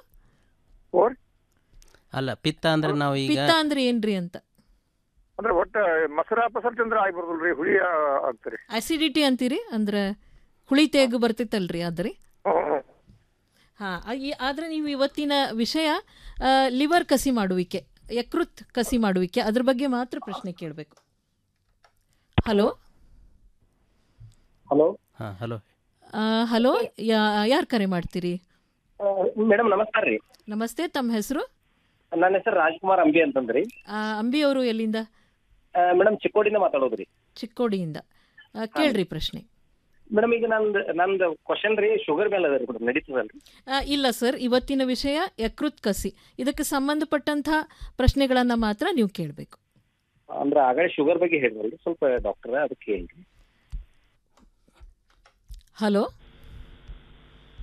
S17: ಅಲ್ಲ ಪಿತ್ತ ಅಂದ್ರೆ ನಾವು ಈಗ
S16: ಪಿತ್ತ ಅಂದ್ರೆ ಏನ್ರಿ ಅಂತ
S22: ಅಂದ್ರೆ ಒಟ್ಟ ಮಸರ ಪಸರ್ ಚಂದ್ರ ಆಗ್ಬಾರ್ದಲ್ರಿ ಹುಳಿ ಆಗ್ತರಿ
S16: ಅಸಿಡಿಟಿ ಅಂತೀರಿ ಅಂದ್ರೆ ಹುಳಿ ತೇಗು ಬರ್ತಿತ್ತಲ್ರಿ ಅದ್ರಿ ಹಾಂ ಆದರೆ ನೀವು ಇವತ್ತಿನ ವಿಷಯ ಲಿವರ್ ಕಸಿ ಮಾಡುವಿಕೆ ಯಕೃತ್ ಕಸಿ ಮಾಡುವಿಕೆ ಅದ್ರ ಬಗ್ಗೆ ಮಾತ್ರ ಪ್ರಶ್ನೆ ಕೇಳಬೇಕು ಹಲೋ
S23: ಹಲೋ
S17: ಹಾಂ ಹಲೋ
S16: ಹಲೋ ಯಾರು ಕರೆ ಮಾಡ್ತೀರಿ
S23: ಮೇಡಮ್ ನಮಸ್ಕಾರ ರೀ
S16: ನಮಸ್ತೆ ತಮ್ಮ ಹೆಸರು
S23: ನನ್ನ ಹೆಸರು ರಾಜ್ಕುಮಾರ್ ಅಂಬಿ ಅಂತಂದ್ರಿ
S16: ಅಂಬಿ ಅವರು ಎಲ್ಲಿಂದ
S23: ಮೇಡಮ್ ಚಿಕ್ಕೋಡಿಂದ ಮಾತಾಡೋದ್ರಿ
S16: ಚಿಕ್ಕೋಡಿಯಿಂದ ಆ, ಕೇಳ್ರಿ ಪ್ರಶ್ನೆ
S23: ಮೇಡಮ್ ಈಗ ನಂದು ನಂದು ಕ್ವಶನ್ ರೀ ಶುಗರ್ ಮೇಲೆ ಅದ ರೀ ಮೇಡಮ್ ನಡೀತದಲ್ರಿ
S16: ಆ, ಇಲ್ಲ ಸರ್ ಇವತ್ತಿನ ವಿಷಯ ಯಕೃತ್ ಕಸಿ ಇದಕ್ಕೆ ಸಂಬಂಧಪಟ್ಟಂಥ ಪ್ರಶ್ನೆಗಳನ್ನು ಮಾತ್ರ ನೀವು ಕೇಳಬೇಕು
S23: ಅಂದ್ರೆ ಆಗಲೇ ಶುಗರ್ ಬಗ್ಗೆ ಹೇಳಿದ್ರಲ್ರಿ ಸ್ವಲ್ಪ ಡಾಕ್ಟರ್ ಅದಕ್ಕೆ ಹೇಳ್ರಿ
S16: hello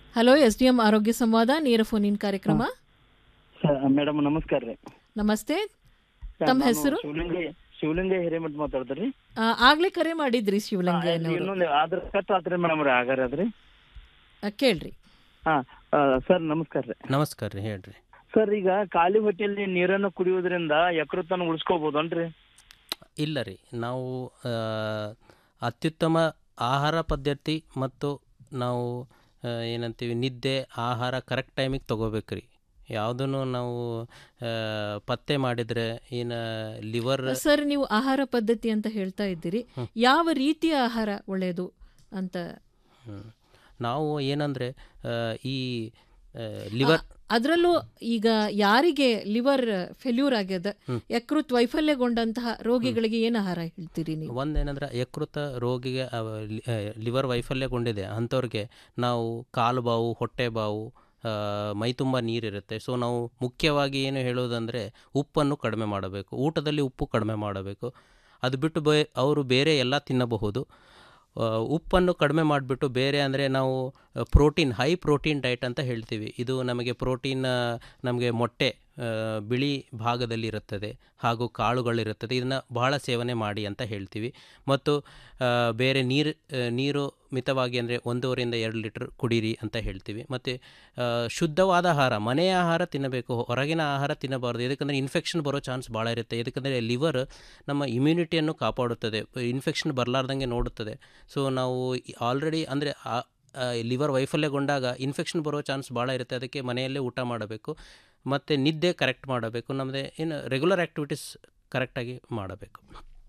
S16: hello S D M ಆರೋಗ್ಯ ಸಂವಾದ ನೇರ ಫೋನ್ ಇನ್ ಕಾರ್ಯಕ್ರಮ
S21: ಮೇಡಮ್ ನಮಸ್ಕಾರ ರೀ
S16: ನಮಸ್ತೆ
S21: ಸರ್,
S16: ತಮ್ಮ
S21: ನಾನು
S16: ಹೆಸರು
S21: ಶಿವಲಿಂಗ ಶಿವಲಿಂಗ ಹಿರೇಮಠ್ ಮಾತಾಡ್ತೀರಿ
S16: ಆ, ಆಗ್ಲೇ ಕರೆ ಮಾಡಿದ್ರಿ ಶಿವಲಿಂಗಯ್ಯನವರು
S21: ಇನ್ನೊಂದು ಆದ್ರ ಕಟ್ ಆತ್ರಿ ಮೇಡಮ್ ರೀ ಆಗಾರ ಅದ್ರಿ
S16: ಕೇಳ್ರಿ
S21: ಹಾ ಸರ್ ನಮಸ್ಕಾರ ರೀ
S17: ನಮಸ್ಕಾರ ರೀ ಹೇಳ್ರಿ
S21: ಸರ್ ಈಗ ಖಾಲಿ ಹೊಟ್ಟೆಯಲ್ಲಿ ನೀರನ್ನು ಕುಡಿಯೋದ್ರಿಂದ ಯಕೃತ್ತನ್ನು ಉಳಿಸ್ಕೋಬಹುದನ್ರಿ
S17: ಇಲ್ಲ ರೀ ನಾವು ಆ, ಅತ್ಯುತ್ತಮ ಆಹಾರ ಪದ್ಧತಿ ಮತ್ತು ನಾವು ಆ, ಏನಂತೀವಿ ನಿದ್ದೆ ಆಹಾರ ಕರೆಕ್ಟ್ ಟೈಮಿಗೆ ತೊಗೋಬೇಕು ರೀ ಯಾವುದನ್ನು ನಾವು ಆ, ಪತ್ತೆ ಮಾಡಿದರೆ ಏನು ಲಿವರ್
S16: ಸರ್ ನೀವು ಆಹಾರ ಪದ್ಧತಿ ಅಂತ ಹೇಳ್ತಾ ಇದ್ದೀರಿ ಯಾವ ರೀತಿಯ ಆಹಾರ ಒಳ್ಳೆಯದು ಅಂತ
S17: ಹ್ಮ್. ನಾವು ಏನಂದರೆ ಈ ಲಿವರ್
S16: ಅದರಲ್ಲೂ ಈಗ ಯಾರಿಗೆ ಲಿವರ್ ಫೆಲ್ಯೂರ್ ಆಗ್ಯದ ಯಕೃತ್ ವೈಫಲ್ಯಗೊಂಡಂತಹ ರೋಗಿಗಳಿಗೆ ಏನು ಆಹಾರ ಹೇಳ್ತೀರಿ ನೀವು
S17: ಒಂದೇನಂದ್ರೆ ಯಕೃತ ರೋಗಿಗೆ ಅವ ಲಿ- ಆ, ಲಿವರ್ ವೈಫಲ್ಯಗೊಂಡಿದೆ ಅಂಥವ್ರಿಗೆ ನಾವು ಕಾಲು ಬಾವು ಹೊಟ್ಟೆ ಬಾವು ಆ, ಮೈ ತುಂಬ ನೀರಿರುತ್ತೆ ಸೊ ನಾವು ಮುಖ್ಯವಾಗಿ ಏನು ಹೇಳೋದಂದರೆ ಉಪ್ಪನ್ನು ಕಡಿಮೆ ಮಾಡಬೇಕು ಊಟದಲ್ಲಿ ಉಪ್ಪು ಕಡಿಮೆ ಮಾಡಬೇಕು ಅದು ಬಿಟ್ಟು ಬೇ ಅವರು ಬೇರೆ ಎಲ್ಲ ತಿನ್ನಬಹುದು ಆ, ಉಪ್ಪನ್ನು ಕಡಿಮೆ ಮಾಡಿಬಿಟ್ಟು ಬೇರೆ ಅಂದರೆ ನಾವು ಪ್ರೋಟೀನ್ ಹೈ ಪ್ರೋಟೀನ್ ಡಯಟ್ ಅಂತ ಹೇಳ್ತೀವಿ ಇದು ನಮಗೆ ಪ್ರೋಟೀನ್ ನಮಗೆ ಮೊಟ್ಟೆ ಆ, ಬಿಳಿ ಭಾಗದಲ್ಲಿ ಇರುತ್ತದೆ ಹಾಗೂ ಕಾಳುಗಳಿರುತ್ತದೆ ಇದನ್ನು ಬಹಳ ಸೇವನೆ ಮಾಡಿ ಅಂತ ಹೇಳ್ತೀವಿ ಮತ್ತು ಆ, ಬೇರೆ ನೀರು ಆ, ನೀರು ಮಿತವಾಗಿ ಅಂದರೆ ಒಂದೂವರೆಯಿಂದ ಎರಡು ಲೀಟ್ರ್ ಕುಡೀರಿ ಅಂತ ಹೇಳ್ತೀವಿ ಮತ್ತು ಆ, ಶುದ್ಧವಾದ ಆಹಾರ ಮನೆಯ ಆಹಾರ ತಿನ್ನಬೇಕು ಹೊರಗಿನ ಆಹಾರ ತಿನ್ನಬಾರ್ದು ಯಾಕಂದರೆ ಇನ್ಫೆಕ್ಷನ್ ಬರೋ ಚಾನ್ಸ್ ಭಾಳ ಇರುತ್ತೆ ಯಾಕಂದರೆ ಲಿವರ್ ನಮ್ಮ ಇಮ್ಯುನಿಟಿಯನ್ನು ಕಾಪಾಡುತ್ತದೆ ಇನ್ಫೆಕ್ಷನ್ ಬರಲಾರ್ದಂಗೆ ನೋಡುತ್ತದೆ ಸೊ ನಾವು ಆಲ್ರೆಡಿ ಅಂದರೆ ಲಿವರ್ ವೈಫಲ್ಯಗೊಂಡಾಗ ಇನ್ಫೆಕ್ಷನ್ ಬರೋ ಚಾನ್ಸ್ ಭಾಳ ಇರುತ್ತೆ ಅದಕ್ಕೆ ಮನೆಯಲ್ಲೇ ಊಟ ಮಾಡಬೇಕು ಮತ್ತು ನಿದ್ದೆ ಕರೆಕ್ಟ್ ಮಾಡಬೇಕು ನಮ್ಮದೇ ಏನು ರೆಗ್ಯುಲರ್ ಆ್ಯಕ್ಟಿವಿಟೀಸ್ ಕರೆಕ್ಟಾಗಿ ಮಾಡಬೇಕು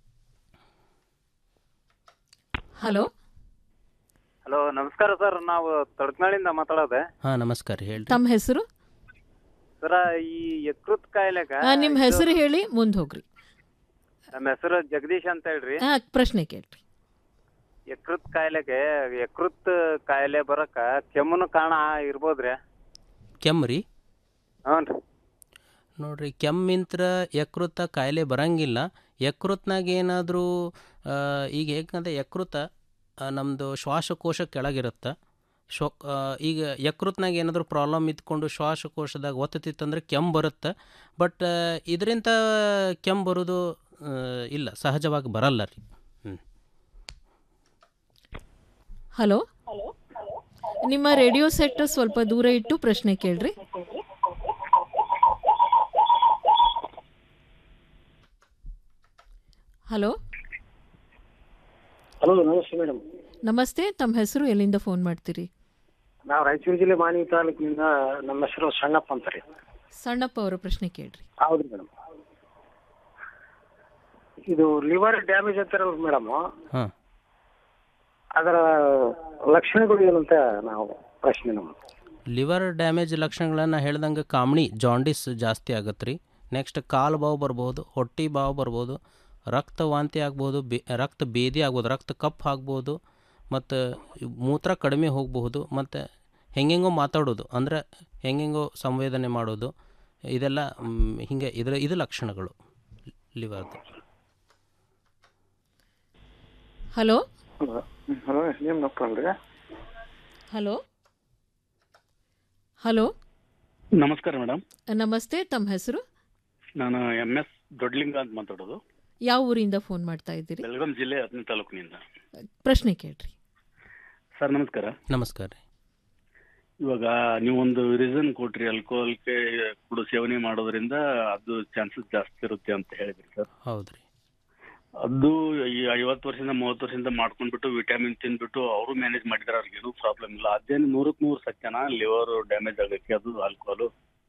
S16: ಹಲೋ
S3: ಹಲೋ ನಮಸ್ಕಾರ ಸರ್ ನಾವು ತಡಕನಾಳಿಂದ ಮಾತಾಡೋದೆ
S17: ಹಾಂ ನಮಸ್ಕಾರ ಹೇಳ್ರಿ
S16: ತಮ್ಮ ಹೆಸರು
S3: ಸರ ಈ ಯಕೃತ್ ಕಾಯಿಲೆಗ
S16: ಆ, ನಿಮ್ಮ ಹೆಸರು ಹೇಳಿ ಮುಂದೆ ಹೋಗ್ರಿ
S3: ನಮ್ಮ ಹೆಸರು ಜಗದೀಶ್ ಅಂತ ಹೇಳ್ರಿ
S16: ಆ, ಪ್ರಶ್ನೆ ಕೇಳ್ರಿ
S3: ಯಕೃತ್ ಕಾಯಿಲೆಗೆ ಯಕೃತ್ ಕಾಯಿಲೆ ಬರಕ ಕೆಮ್ಮುನು ಕಾರಣ ಇರ್ಬೋದ್ರಿ
S17: ಕೆಮ್ಮು ರೀ
S3: ಹ್ಞೂ ರೀ
S17: ನೋಡ್ರಿ ಕೆಮ್ಮಿಂತ್ರ ಯಕೃತ ಕಾಯಿಲೆ ಬರಂಗಿಲ್ಲ ಯಕೃತ್ನಾಗ ಏನಾದರೂ ಈಗ ಹೇಗಂದ್ರೆ ಯಕೃತ ನಮ್ಮದು ಶ್ವಾಸಕೋಶ ಕೆಳಗಿರುತ್ತೆ ಶ್ವ ಆ, ಈಗ ಯಕೃತ್ನಾಗ ಏನಾದರೂ ಪ್ರಾಬ್ಲಮ್ ಇದ್ಕೊಂಡು ಶ್ವಾಸಕೋಶದಾಗ ಒತ್ತತಿತ್ತಂದ್ರೆ ಕೆಮ್ಮು ಬರುತ್ತೆ ಬಟ್ ಇದರಿಂದ ಕೆಮ್ಮು ಬರೋದು ಆ, ಇಲ್ಲ ಸಹಜವಾಗಿ ಬರಲ್ಲ ರೀ ಹ್ಞೂ
S16: ಹಲೋ ನಿಮ್ಮ ರೇಡಿಯೋ ಸೆಟ್ ಸ್ವಲ್ಪ ದೂರ ಇಟ್ಟು ಪ್ರಶ್ನೆ ಕೇಳ್ರಿ ಹಲೋ
S23: ಹಲೋ ನಮಸ್ತೆ ಮೇಡಮ್
S16: ನಮಸ್ತೆ ತಮ್ಮ ಹೆಸರು ಎಲ್ಲಿಂದ ಫೋನ್ ಮಾಡ್ತೀರಿ
S23: ನಾವು ರಾಯಚೂರು ಜಿಲ್ಲೆ ಮಾನವಿ ತಾಲೂಕಿನಿಂದ ನಮ್ಮ ಹೆಸರು ಸಣ್ಣಪ್ಪ ಅಂತ ರೀ
S16: ಸಣ್ಣಪ್ಪ ಅವರ ಪ್ರಶ್ನೆ ಕೇಳ್ರಿ
S23: ಹೌದ್ರಿ ಮೇಡಮ್ ಇದು ಲಿವರ್ ಡ್ಯಾಮೇಜ್ ಅಂತಾರಲ್ಲ ಮೇಡಮ್
S17: ಹಾಂ
S23: ಅದರ ಲಕ್ಷಣಗಳು ಏನಂತ ನಾವು ಪ್ರಶ್ನೆ ನಮ್ಮ
S17: ಲಿವರ್ ಡ್ಯಾಮೇಜ್ ಲಕ್ಷಣಗಳನ್ನು ಹೇಳ್ದಂಗೆ ಕಾಮಣಿ ಜಾಂಡಿಸ್ ಜಾಸ್ತಿ ಆಗತ್ತೆ ರೀ ನೆಕ್ಸ್ಟ್ ಕಾಲು ಬಾವು ಬರ್ಬೋದು ಹೊಟ್ಟೆ ಬಾವು ಬರ್ಬೋದು ರಕ್ತ ವಾಂತಿ ಆಗ್ಬೋದು ಬೇ ರಕ್ತ ಬೇದಿ ಆಗ್ಬೋದು ರಕ್ತ ಕಪ್ಪು ಆಗ್ಬೋದು ಮತ್ತು ಮೂತ್ರ ಕಡಿಮೆ ಹೋಗಬಹುದು ಮತ್ತು ಹೆಂಗೆಂಗೋ ಮಾತಾಡೋದು ಅಂದರೆ ಹೆಂಗೆಂಗೋ ಸಂವೇದನೆ ಮಾಡೋದು ಇದೆಲ್ಲ ಮ್, ಹಿಂಗೆ ಇದರ ಇದು ಲಕ್ಷಣಗಳು ಲಿವರ್ದು
S16: ಹಲೋ
S22: ಹಲೋ ಏನು ಅಲ್ರಿ
S16: ಹಲೋ ಹಲೋ
S4: ನಮಸ್ಕಾರ ಮೇಡಮ್
S16: ನಮಸ್ತೆ ತಮ್ಮ ಹೆಸರು
S4: ನಾನು ಎಂ ಎಸ್ ದೊಡ್ಡಲಿಂಗ ಅಂತ ಮಾತಾಡೋದು
S16: ಯಾವ ಊರಿಂದ ಫೋನ್ ಮಾಡ್ತಾ ಇದ್ದೀರಿ
S4: ಬೆಳಗಾಂ ಜಿಲ್ಲೆ ಹತ್ತನೇ ತಾಲೂಕಿನಿಂದ
S16: ಪ್ರಶ್ನೆ ಕೇಳ್ರಿ
S4: ಸರ್ ನಮಸ್ಕಾರ
S17: ನಮಸ್ಕಾರ ರೀ
S4: ಇವಾಗ ನೀವೊಂದು ರೀಸನ್ ಕೊಟ್ರಿ ಆಲ್ಕೋಹಾಲ್ಗೆ ಕೂಡ ಸೇವನೆ ಮಾಡೋದ್ರಿಂದ ಅದು ಚಾನ್ಸಸ್ ಜಾಸ್ತಿ ಇರುತ್ತೆ ಅಂತ ಹೇಳಿದ್ರಿ ಸರ್
S17: ಹೌದು ರೀ
S4: ಅದು ಈ ಐವತ್ತು ವರ್ಷದಿಂದ ಮೂವತ್ತು ವರ್ಷದಿಂದ ಮಾಡ್ಕೊಂಡ್ಬಿಟ್ಟು ವಿಟಮಿನ್ ತಿಂದ್ಬಿಟ್ಟು ಅವರು ಮ್ಯಾನೇಜ್ ಮಾಡಿದ್ರೆ ಅವ್ರಿಗೆ ಏನೂ ಪ್ರಾಬ್ಲಮ್ ಇಲ್ಲ ಅದೇನು ನೂರಕ್ಕೆ ನೂರು ಸತ್ಯನ ಲಿವರ್ ಡ್ಯಾಮೇಜ್ ಆಗಕ್ಕೆ ಅದು ಆಲ್ಕೋಹಾಲು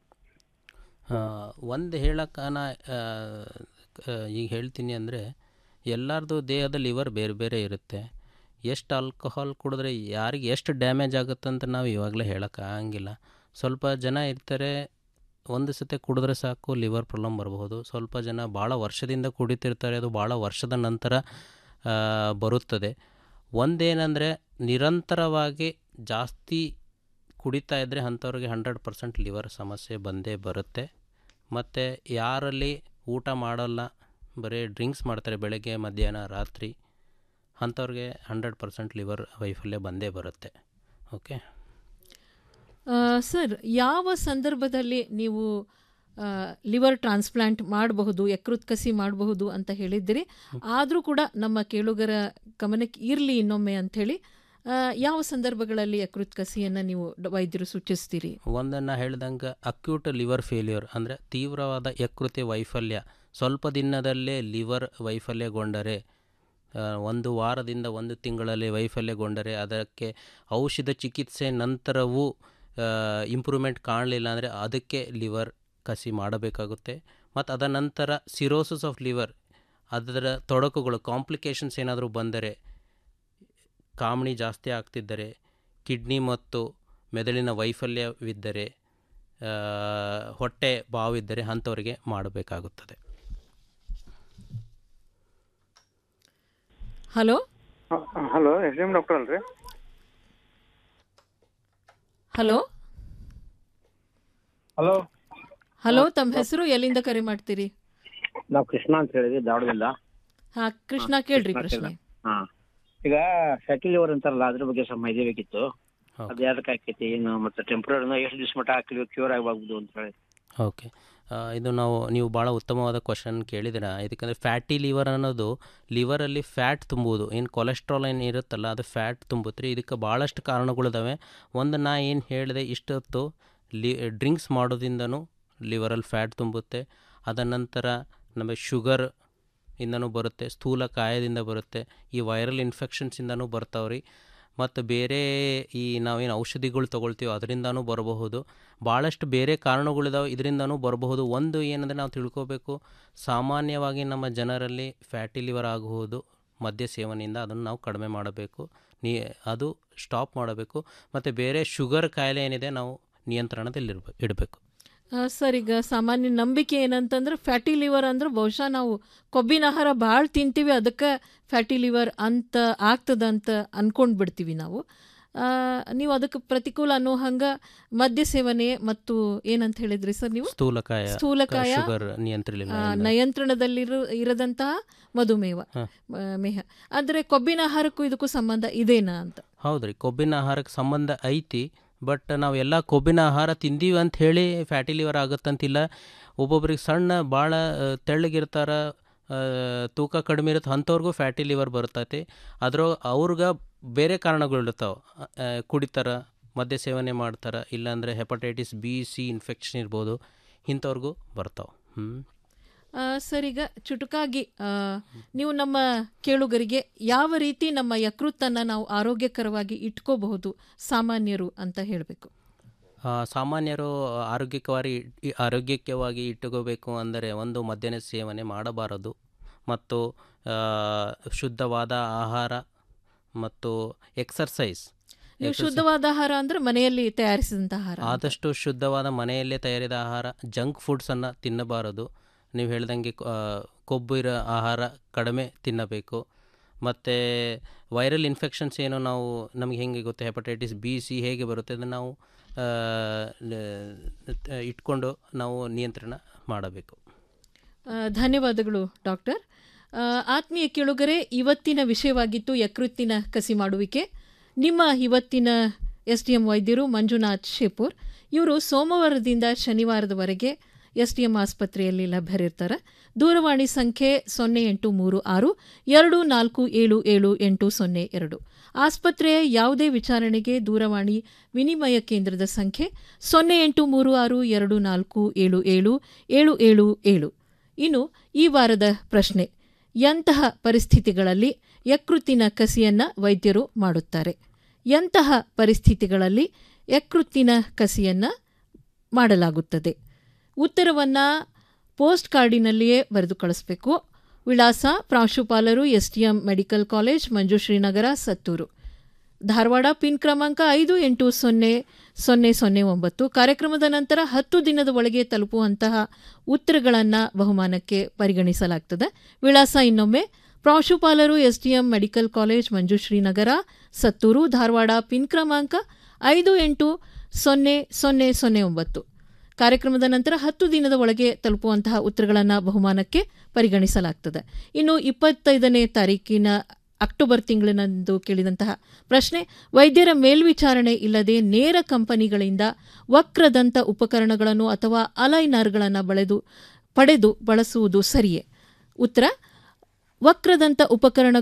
S17: ಒಂದು ಹೇಳಕ್ಕೆ ನಾ ಆ, ಆ, ಈಗ ಹೇಳ್ತೀನಿ ಅಂದರೆ ಎಲ್ಲರದು ದೇಹದ ಲಿವರ್ ಬೇರೆ ಬೇರೆ ಇರುತ್ತೆ ಎಷ್ಟು ಆಲ್ಕೋಹಾಲ್ ಕುಡಿದ್ರೆ ಯಾರಿಗೆ ಎಷ್ಟು ಡ್ಯಾಮೇಜ್ ಆಗುತ್ತೆ ಅಂತ ನಾವು ಇವಾಗಲೇ ಹೇಳೋಕ್ಕಾಗಂಗಿಲ್ಲ ಸ್ವಲ್ಪ ಜನ ಇರ್ತಾರೆ ಒಂದು ಸತಿ ಕುಡಿದ್ರೆ ಸಾಕು ಲಿವರ್ ಪ್ರಾಬ್ಲಮ್ ಬರಬಹುದು ಸ್ವಲ್ಪ ಜನ ಭಾಳ ವರ್ಷದಿಂದ ಕುಡಿತಿರ್ತಾರೆ ಅದು ಭಾಳ ವರ್ಷದ ನಂತರ ಆ, ಬರುತ್ತದೆ ಒಂದೇನೆಂದರೆ ನಿರಂತರವಾಗಿ ಜಾಸ್ತಿ ಕುಡಿತಾ ಇದ್ದರೆ ಅಂಥವ್ರಿಗೆ ಹಂಡ್ರೆಡ್ ಪರ್ಸೆಂಟ್ ಲಿವರ್ ಸಮಸ್ಯೆ ಬಂದೇ ಬರುತ್ತೆ ಮತ್ತು ಯಾರಲ್ಲಿ ಊಟ ಮಾಡಲ್ಲ ಬರೀ ಡ್ರಿಂಕ್ಸ್ ಮಾಡ್ತಾರೆ ಬೆಳಗ್ಗೆ ಮಧ್ಯಾಹ್ನ ರಾತ್ರಿ ಅಂಥವ್ರಿಗೆ ಹಂಡ್ರೆಡ್ ಪರ್ಸೆಂಟ್ ಲಿವರ್ ವೈಫಲ್ಯ ಬಂದೇ ಬರುತ್ತೆ ಓಕೆ
S16: ಆ, ಸರ್ ಯಾವ ಸಂದರ್ಭದಲ್ಲಿ ನೀವು ಆ, ಲಿವರ್ ಟ್ರಾನ್ಸ್ಪ್ಲಾಂಟ್ ಮಾಡಬಹುದು ಯಕೃತ್ ಕಸಿ ಮಾಡಬಹುದು ಅಂತ ಹೇಳಿದ್ದೀರಿ ಆದರೂ ಕೂಡ ನಮ್ಮ ಕೇಳುಗರ ಗಮನಕ್ಕೆ ಇರಲಿ ಇನ್ನೊಮ್ಮೆ ಅಂಥೇಳಿ ಆ, ಯಾವ ಸಂದರ್ಭಗಳಲ್ಲಿ ಯಕೃತ್ ಕಸಿಯನ್ನು ನೀವು ಡ- ವೈದ್ಯರು ಸೂಚಿಸ್ತೀರಿ
S17: ಒಂದನ್ನು ಹೇಳ್ದಂಗೆ ಅಕ್ಯೂಟ್ ಲಿವರ್ ಫೇಲ್ಯೂರ್ ಅಂದರೆ ತೀವ್ರವಾದ ಯಕೃತಿ ವೈಫಲ್ಯ ಸ್ವಲ್ಪ ದಿನದಲ್ಲೇ ಲಿವರ್ ವೈಫಲ್ಯಗೊಂಡರೆ ಆ, ಒಂದು ವಾರದಿಂದ ಒಂದು ತಿಂಗಳಲ್ಲಿ ವೈಫಲ್ಯಗೊಂಡರೆ ಅದಕ್ಕೆ ಔಷಧ ಚಿಕಿತ್ಸೆ ನಂತರವೂ ಇಂಪ್ರೂವ್ಮೆಂಟ್ ಕಾಣಲಿಲ್ಲ ಅಂದರೆ ಅದಕ್ಕೆ ಲಿವರ್ ಕಸಿ ಮಾಡಬೇಕಾಗುತ್ತೆ ಮತ್ತು ಅದರ ನಂತರ ಸಿರೋಸಿಸ್ ಆಫ್ ಲಿವರ್ ಅದರ ತೊಡಕುಗಳು ಕಾಂಪ್ಲಿಕೇಶನ್ಸ್ ಏನಾದರೂ ಬಂದರೆ ಕಾಮಣಿ ಜಾಸ್ತಿ ಆಗ್ತಿದ್ದರೆ ಕಿಡ್ನಿ ಮತ್ತು ಮೆದುಳಿನ ವೈಫಲ್ಯವಿದ್ದರೆ ಆ, ಹೊಟ್ಟೆ ಬಾವಿದ್ದರೆ ಅಂಥವರಿಗೆ ಮಾಡಬೇಕಾಗುತ್ತದೆ
S16: hello
S22: hello S M doctor ಅಲ್ರಿ
S16: ಹಲೋ
S22: ಹಲೋ
S16: ಹಲೋ ತಮ್ಮ ಹೆಸರು ಎಲ್ಲಿಂದ ಕರೆ ಮಾಡ್ತೀರಿ
S5: ನಾವು ಕೃಷ್ಣ ಅಂತ ಹೇಳಿದ್ವಿ ಧಾರವಾಡದಿಂದ
S16: ಹಾ ಕೃಷ್ಣ ಕೇಳ್ರಿ ಪ್ರಶ್ನೆ
S5: ಹಾ ಈಗ ಫ್ಯಾಟಿ ಲಿವರ್ ಅಂತಾರಲ್ಲ ಅದ್ರ ಬಗ್ಗೆ ಸ್ವಲ್ಪ ಮಾಹಿತಿ ಬೇಕಿತ್ತು ಅದು ಯಾವ್ದಕ್ಕೆ ಆಕೈತಿ ಏನು ಮತ್ತೆ ಟೆಂಪ್ರರಿ ಎಷ್ಟು ದಿವಸ ಮಟ್ಟ ಹಾಕಲಿ ಕ್ಯೂರ್ ಆಗಬಹುದು ಅಂತ ಹೇಳಿ
S17: ಓಕೆ ಆ, ಇದು ನಾವು ನೀವು ಭಾಳ ಉತ್ತಮವಾದ ಕ್ವಶನ್ ಕೇಳಿದಿರ ಇದಕ್ಕಂದರೆ ಫ್ಯಾಟಿ ಲಿವರ್ ಅನ್ನೋದು ಲಿವರಲ್ಲಿ ಫ್ಯಾಟ್ ತುಂಬುವುದು ಏನು ಕೊಲೆಸ್ಟ್ರಾಲ್ ಏನು ಇರುತ್ತಲ್ಲ ಅದು ಫ್ಯಾಟ್ ತುಂಬುತ್ತೆ ಇದಕ್ಕೆ ಭಾಳಷ್ಟು ಕಾರಣಗಳಿದಾವೆ ಒಂದು ನಾ ಏನು ಹೇಳಿದೆ ಇಷ್ಟೊತ್ತು ಲಿ ಡ್ರಿಂಕ್ಸ್ ಮಾಡೋದ್ರಿಂದನೂ ಲಿವರಲ್ಲಿ ಫ್ಯಾಟ್ ತುಂಬುತ್ತೆ ಅದರ ನಂತರ ನಮಗೆ ಶುಗರ್ ಇಂದನೂ ಬರುತ್ತೆ ಸ್ಥೂಲಕಾಯದಿಂದ ಬರುತ್ತೆ ಈ ವೈರಲ್ ಇನ್ಫೆಕ್ಷನ್ಸಿಂದನೂ ಬರ್ತಾವ್ರಿ ಮತ್ತು ಬೇರೆ ಈ ನಾವೇನು ಔಷಧಿಗಳು ತೊಗೊಳ್ತೀವೋ ಅದರಿಂದನೂ ಬರಬಹುದು ಭಾಳಷ್ಟು ಬೇರೆ ಕಾರಣಗಳಿದಾವೆ ಇದರಿಂದನೂ ಬರಬಹುದು ಒಂದು ಏನಂದರೆ ನಾವು ತಿಳ್ಕೋಬೇಕು ಸಾಮಾನ್ಯವಾಗಿ ನಮ್ಮ ಜನರಲ್ಲಿ ಫ್ಯಾಟಿ ಲಿವರ್ ಆಗುವುದು ಮದ್ಯ ಸೇವನೆಯಿಂದ ಅದನ್ನು ನಾವು ಕಡಿಮೆ ಮಾಡಬೇಕು ನೀ ಅದು ಸ್ಟಾಪ್ ಮಾಡಬೇಕು ಮತ್ತು ಬೇರೆ ಶುಗರ್ ಕಾಯಿಲೆ ಏನಿದೆ ನಾವು ನಿಯಂತ್ರಣದಲ್ಲಿರ್ಬೇಕು ಇಡಬೇಕು
S16: ಆ, ಸರ್ ಈಗ ಸಾಮಾನ್ಯ ನಂಬಿಕೆ ಏನಂತಂದ್ರೆ ಫ್ಯಾಟಿ ಲಿವರ್ ಅಂದ್ರೆ ಬಹುಶಃ ನಾವು ಕೊಬ್ಬಿನ ಆಹಾರ ಭಾಳ ತಿಂತೀವಿ ಅದಕ್ಕೆ ಫ್ಯಾಟಿ ಲಿವರ್ ಅಂತ ಆಗ್ತದಂತ ಅನ್ಕೊಂಡು ಬಿಡ್ತೀವಿ ನಾವು ಆ, ನೀವು ಅದಕ್ಕೆ ಪ್ರತಿಕೂಲ ಅನ್ನೋ ಹಂಗ ಮದ್ಯ ಸೇವನೆ ಮತ್ತು ಏನಂತ ಹೇಳಿದ್ರಿ ಸರ್ ನೀವು
S17: ಸ್ಥೂಲಕಾಯ
S16: ಸ್ಥೂಲಕಾಯ
S17: ಶುಗರ್ ನಿಯಂತ್ರಲಿಲ್ಲ
S16: ಆ, ನಿಯಂತ್ರಣದಲ್ಲಿರೋ ಇರದಂತಹ ಮಧುಮೇಹ
S17: ಹ.
S16: ಆ, ಮೇಹ ಆದರೆ ಕೊಬ್ಬಿನ ಆಹಾರಕ್ಕೂ ಇದಕ್ಕೂ ಸಂಬಂಧ ಇದೇನಾ ಅಂತ
S17: ಹೌದು ರೀ ಕೊಬ್ಬಿನ ಆಹಾರಕ್ಕೆ ಸಂಬಂಧ ಐತಿ ಬಟ್ ನಾವು ಎಲ್ಲ ಕೊಬ್ಬಿನ ಆಹಾರ ತಿಂದೀವಿ ಅಂತ ಹೇಳಿ ಫ್ಯಾಟಿ ಲಿವರ್ ಆಗುತ್ತಂತಿಲ್ಲ ಒಬ್ಬೊಬ್ರಿಗೆ ಸಣ್ಣ ಭಾಳ ತೆಳ್ಳಗಿರ್ತಾರ ಆ, ತೂಕ ಕಡಿಮೆ ಇರುತ್ತೆ ಅಂಥವ್ರಿಗೂ ಫ್ಯಾಟಿ ಲಿವರ್ ಬರ್ತೈತಿ ಅದ್ರ ಅವ್ರಿಗೆ ಬೇರೆ ಕಾರಣಗಳಿರ್ತಾವೆ ಕುಡಿತಾರ ಮದ್ಯ ಸೇವನೆ ಮಾಡ್ತಾರೆ ಇಲ್ಲಾಂದರೆ ಹೆಪಟೈಟಿಸ್ ಬಿ ಸಿ ಇನ್ಫೆಕ್ಷನ್ ಇರ್ಬೋದು ಇಂಥವ್ರಿಗೂ ಬರ್ತಾವೆ ಹ್ಞೂ
S16: ಆ, ಸರ್ ಈಗ ಚುಟುಕಾಗಿ ಆ, ನೀವು ನಮ್ಮ ಕೇಳುಗರಿಗೆ ಯಾವ ರೀತಿ ನಮ್ಮ ಯಕೃತ್ತನ್ನು ನಾವು ಆರೋಗ್ಯಕರವಾಗಿ ಇಟ್ಕೋಬಹುದು ಸಾಮಾನ್ಯರು ಅಂತ ಹೇಳಬೇಕು
S17: ಆ, ಸಾಮಾನ್ಯರು ಆರೋಗ್ಯಕವಾಗಿ ಇ- ಆರೋಗ್ಯಕವಾಗಿ ಇಟ್ಟುಕೋಬೇಕು ಅಂದರೆ ಒಂದು ಮದ್ಯನ ಸೇವನೆ ಮಾಡಬಾರದು ಮತ್ತು ಆ, ಶುದ್ಧವಾದ ಆಹಾರ ಮತ್ತು ಎಕ್ಸರ್ಸೈಸ್
S16: ನೀವು ಶುದ್ಧವಾದ ಆಹಾರ ಅಂದ್ರೆ ಮನೆಯಲ್ಲಿ ತಯಾರಿಸಿದಂಥ ಆಹಾರ
S17: ಆದಷ್ಟು ಶುದ್ಧವಾದ ಮನೆಯಲ್ಲೇ ತಯಾರಿದ ಆಹಾರ ಜಂಕ್ ಫುಡ್ಸನ್ನು ತಿನ್ನಬಾರದು ನೀವು ಹೇಳ್ದಂಗೆ ಆ, ಕೊಬ್ಬು ಇರೋ ಆಹಾರ ಕಡಿಮೆ ತಿನ್ನಬೇಕು ಮತ್ತು ವೈರಲ್ ಇನ್ಫೆಕ್ಷನ್ಸ್ ಏನು ನಾವು ನಮಗೆ ಹೆಂಗೆ ಗೊತ್ತು ಹೆಪಟೈಟಿಸ್ ಬಿ ಸಿ ಹೇಗೆ ಬರುತ್ತೆ ಅದನ್ನು ನಾವು ಆ, ನ- ಇಟ್ಕೊಂಡು ನಾವು ನಿಯಂತ್ರಣ ಮಾಡಬೇಕು
S16: ಆ, ಧನ್ಯವಾದಗಳು ಡಾಕ್ಟರ್ ಆ, ಆತ್ಮೀಯ ಕೇಳುಗರೆ ಇವತ್ತಿನ ವಿಷಯವಾಗಿತ್ತು ಯಕೃತ್ತಿನ ಕಸಿ ಮಾಡುವಿಕೆ ನಿಮ್ಮ ಇವತ್ತಿನ ಎಸ್ ಡಿ ಎಂ ವೈದ್ಯರು ಮಂಜುನಾಥ್ ಶೇಪೂರ್ ಇವರು ಸೋಮವಾರದಿಂದ ಶನಿವಾರದವರೆಗೆ ಎಸ್ ಡಿ ಎಂ ಆಸ್ಪತ್ರೆಯಲ್ಲಿ ಲಭ್ಯರಿರ್ತಾರೆ ದೂರವಾಣಿ ಸಂಖ್ಯೆ ಸೊನ್ನೆ ಎಂಟು ಮೂರು ಆರು ಎರಡು ನಾಲ್ಕು ಏಳು ಏಳು ಎಂಟು ಸೊನ್ನೆ ಎರಡು ಆಸ್ಪತ್ರೆಯ ಯಾವುದೇ ವಿಚಾರಣೆಗೆ ದೂರವಾಣಿ ವಿನಿಮಯ ಕೇಂದ್ರದ ಸಂಖ್ಯೆ ಸೊನ್ನೆ ಎಂಟು ಮೂರು ಆರು ಎರಡು ನಾಲ್ಕು ಏಳು ಏಳು ಏಳು ಏಳು ಏಳು ಇನ್ನು ಈ ವಾರದ ಪ್ರಶ್ನೆ ಎಂತಹ ಪರಿಸ್ಥಿತಿಗಳಲ್ಲಿ ಯಕೃತ್ತಿನ ಕಸಿಯನ್ನ ವೈದ್ಯರು ಮಾಡುತ್ತಾರೆ ಎಂತಹ ಪರಿಸ್ಥಿತಿಗಳಲ್ಲಿ ಯಕೃತ್ತಿನ ಕಸಿಯನ್ನ ಮಾಡಲಾಗುತ್ತದೆ ಉತ್ತರವನ್ನು ಪೋಸ್ಟ್ ಕಾರ್ಡಿನಲ್ಲಿಯೇ ಬರೆದು ಕಳಿಸ್ಬೇಕು ವಿಳಾಸ ಪ್ರಾಂಶುಪಾಲರು STM medical college Manjushrinagar Sattur Dharwad pin ಕ್ರಮಾಂಕ ಐದು ಎಂಟು ಸೊನ್ನೆ ಸೊನ್ನೆ ಸೊನ್ನೆ ಒಂಬತ್ತು ಕಾರ್ಯಕ್ರಮದ ನಂತರ ಹತ್ತು ದಿನದ ಒಳಗೆ ತಲುಪುವಂತಹ ಉತ್ತರಗಳನ್ನು ಬಹುಮಾನಕ್ಕೆ ಪರಿಗಣಿಸಲಾಗ್ತದೆ ವಿಳಾಸ ಇನ್ನೊಮ್ಮೆ ಪ್ರಾಂಶುಪಾಲರು SDM medical college Manjushrinagar Sattur Dharwad pin ಕ್ರಮಾಂಕ ಐದು ಎಂಟು ಸೊನ್ನೆ ಸೊನ್ನೆ ಸೊನ್ನೆ ಒಂಬತ್ತು ಕಾರ್ಯಕ್ರಮದ ನಂತರ ಹತ್ತು ದಿನದ ಒಳಗೆ ತಲುಪುವಂತಹ ಉತ್ತರಗಳನ್ನು ಬಹುಮಾನಕ್ಕೆ ಪರಿಗಣಿಸಲಾಗ್ತದೆ ಇನ್ನು ಇಪ್ಪತ್ತೈದನೇ ತಾರೀಕಿನ ಅಕ್ಟೋಬರ್ ತಿಂಗಳಿನಂದು ಕೇಳಿದಂತಹ ಪ್ರಶ್ನೆ ವೈದ್ಯರ ಮೇಲ್ವಿಚಾರಣೆ ಇಲ್ಲದೆ ನೇರ ಕಂಪನಿಗಳಿಂದ ವಕ್ರದಂತ ಉಪಕರಣಗಳನ್ನು ಅಥವಾ ಅಲೈನರ್ಗಳನ್ನು ಬಳೆದು ಪಡೆದು ಬಳಸುವುದು ಸರಿಯೇ ಉತ್ತರ ವಕ್ರದಂತ ಉಪಕರಣ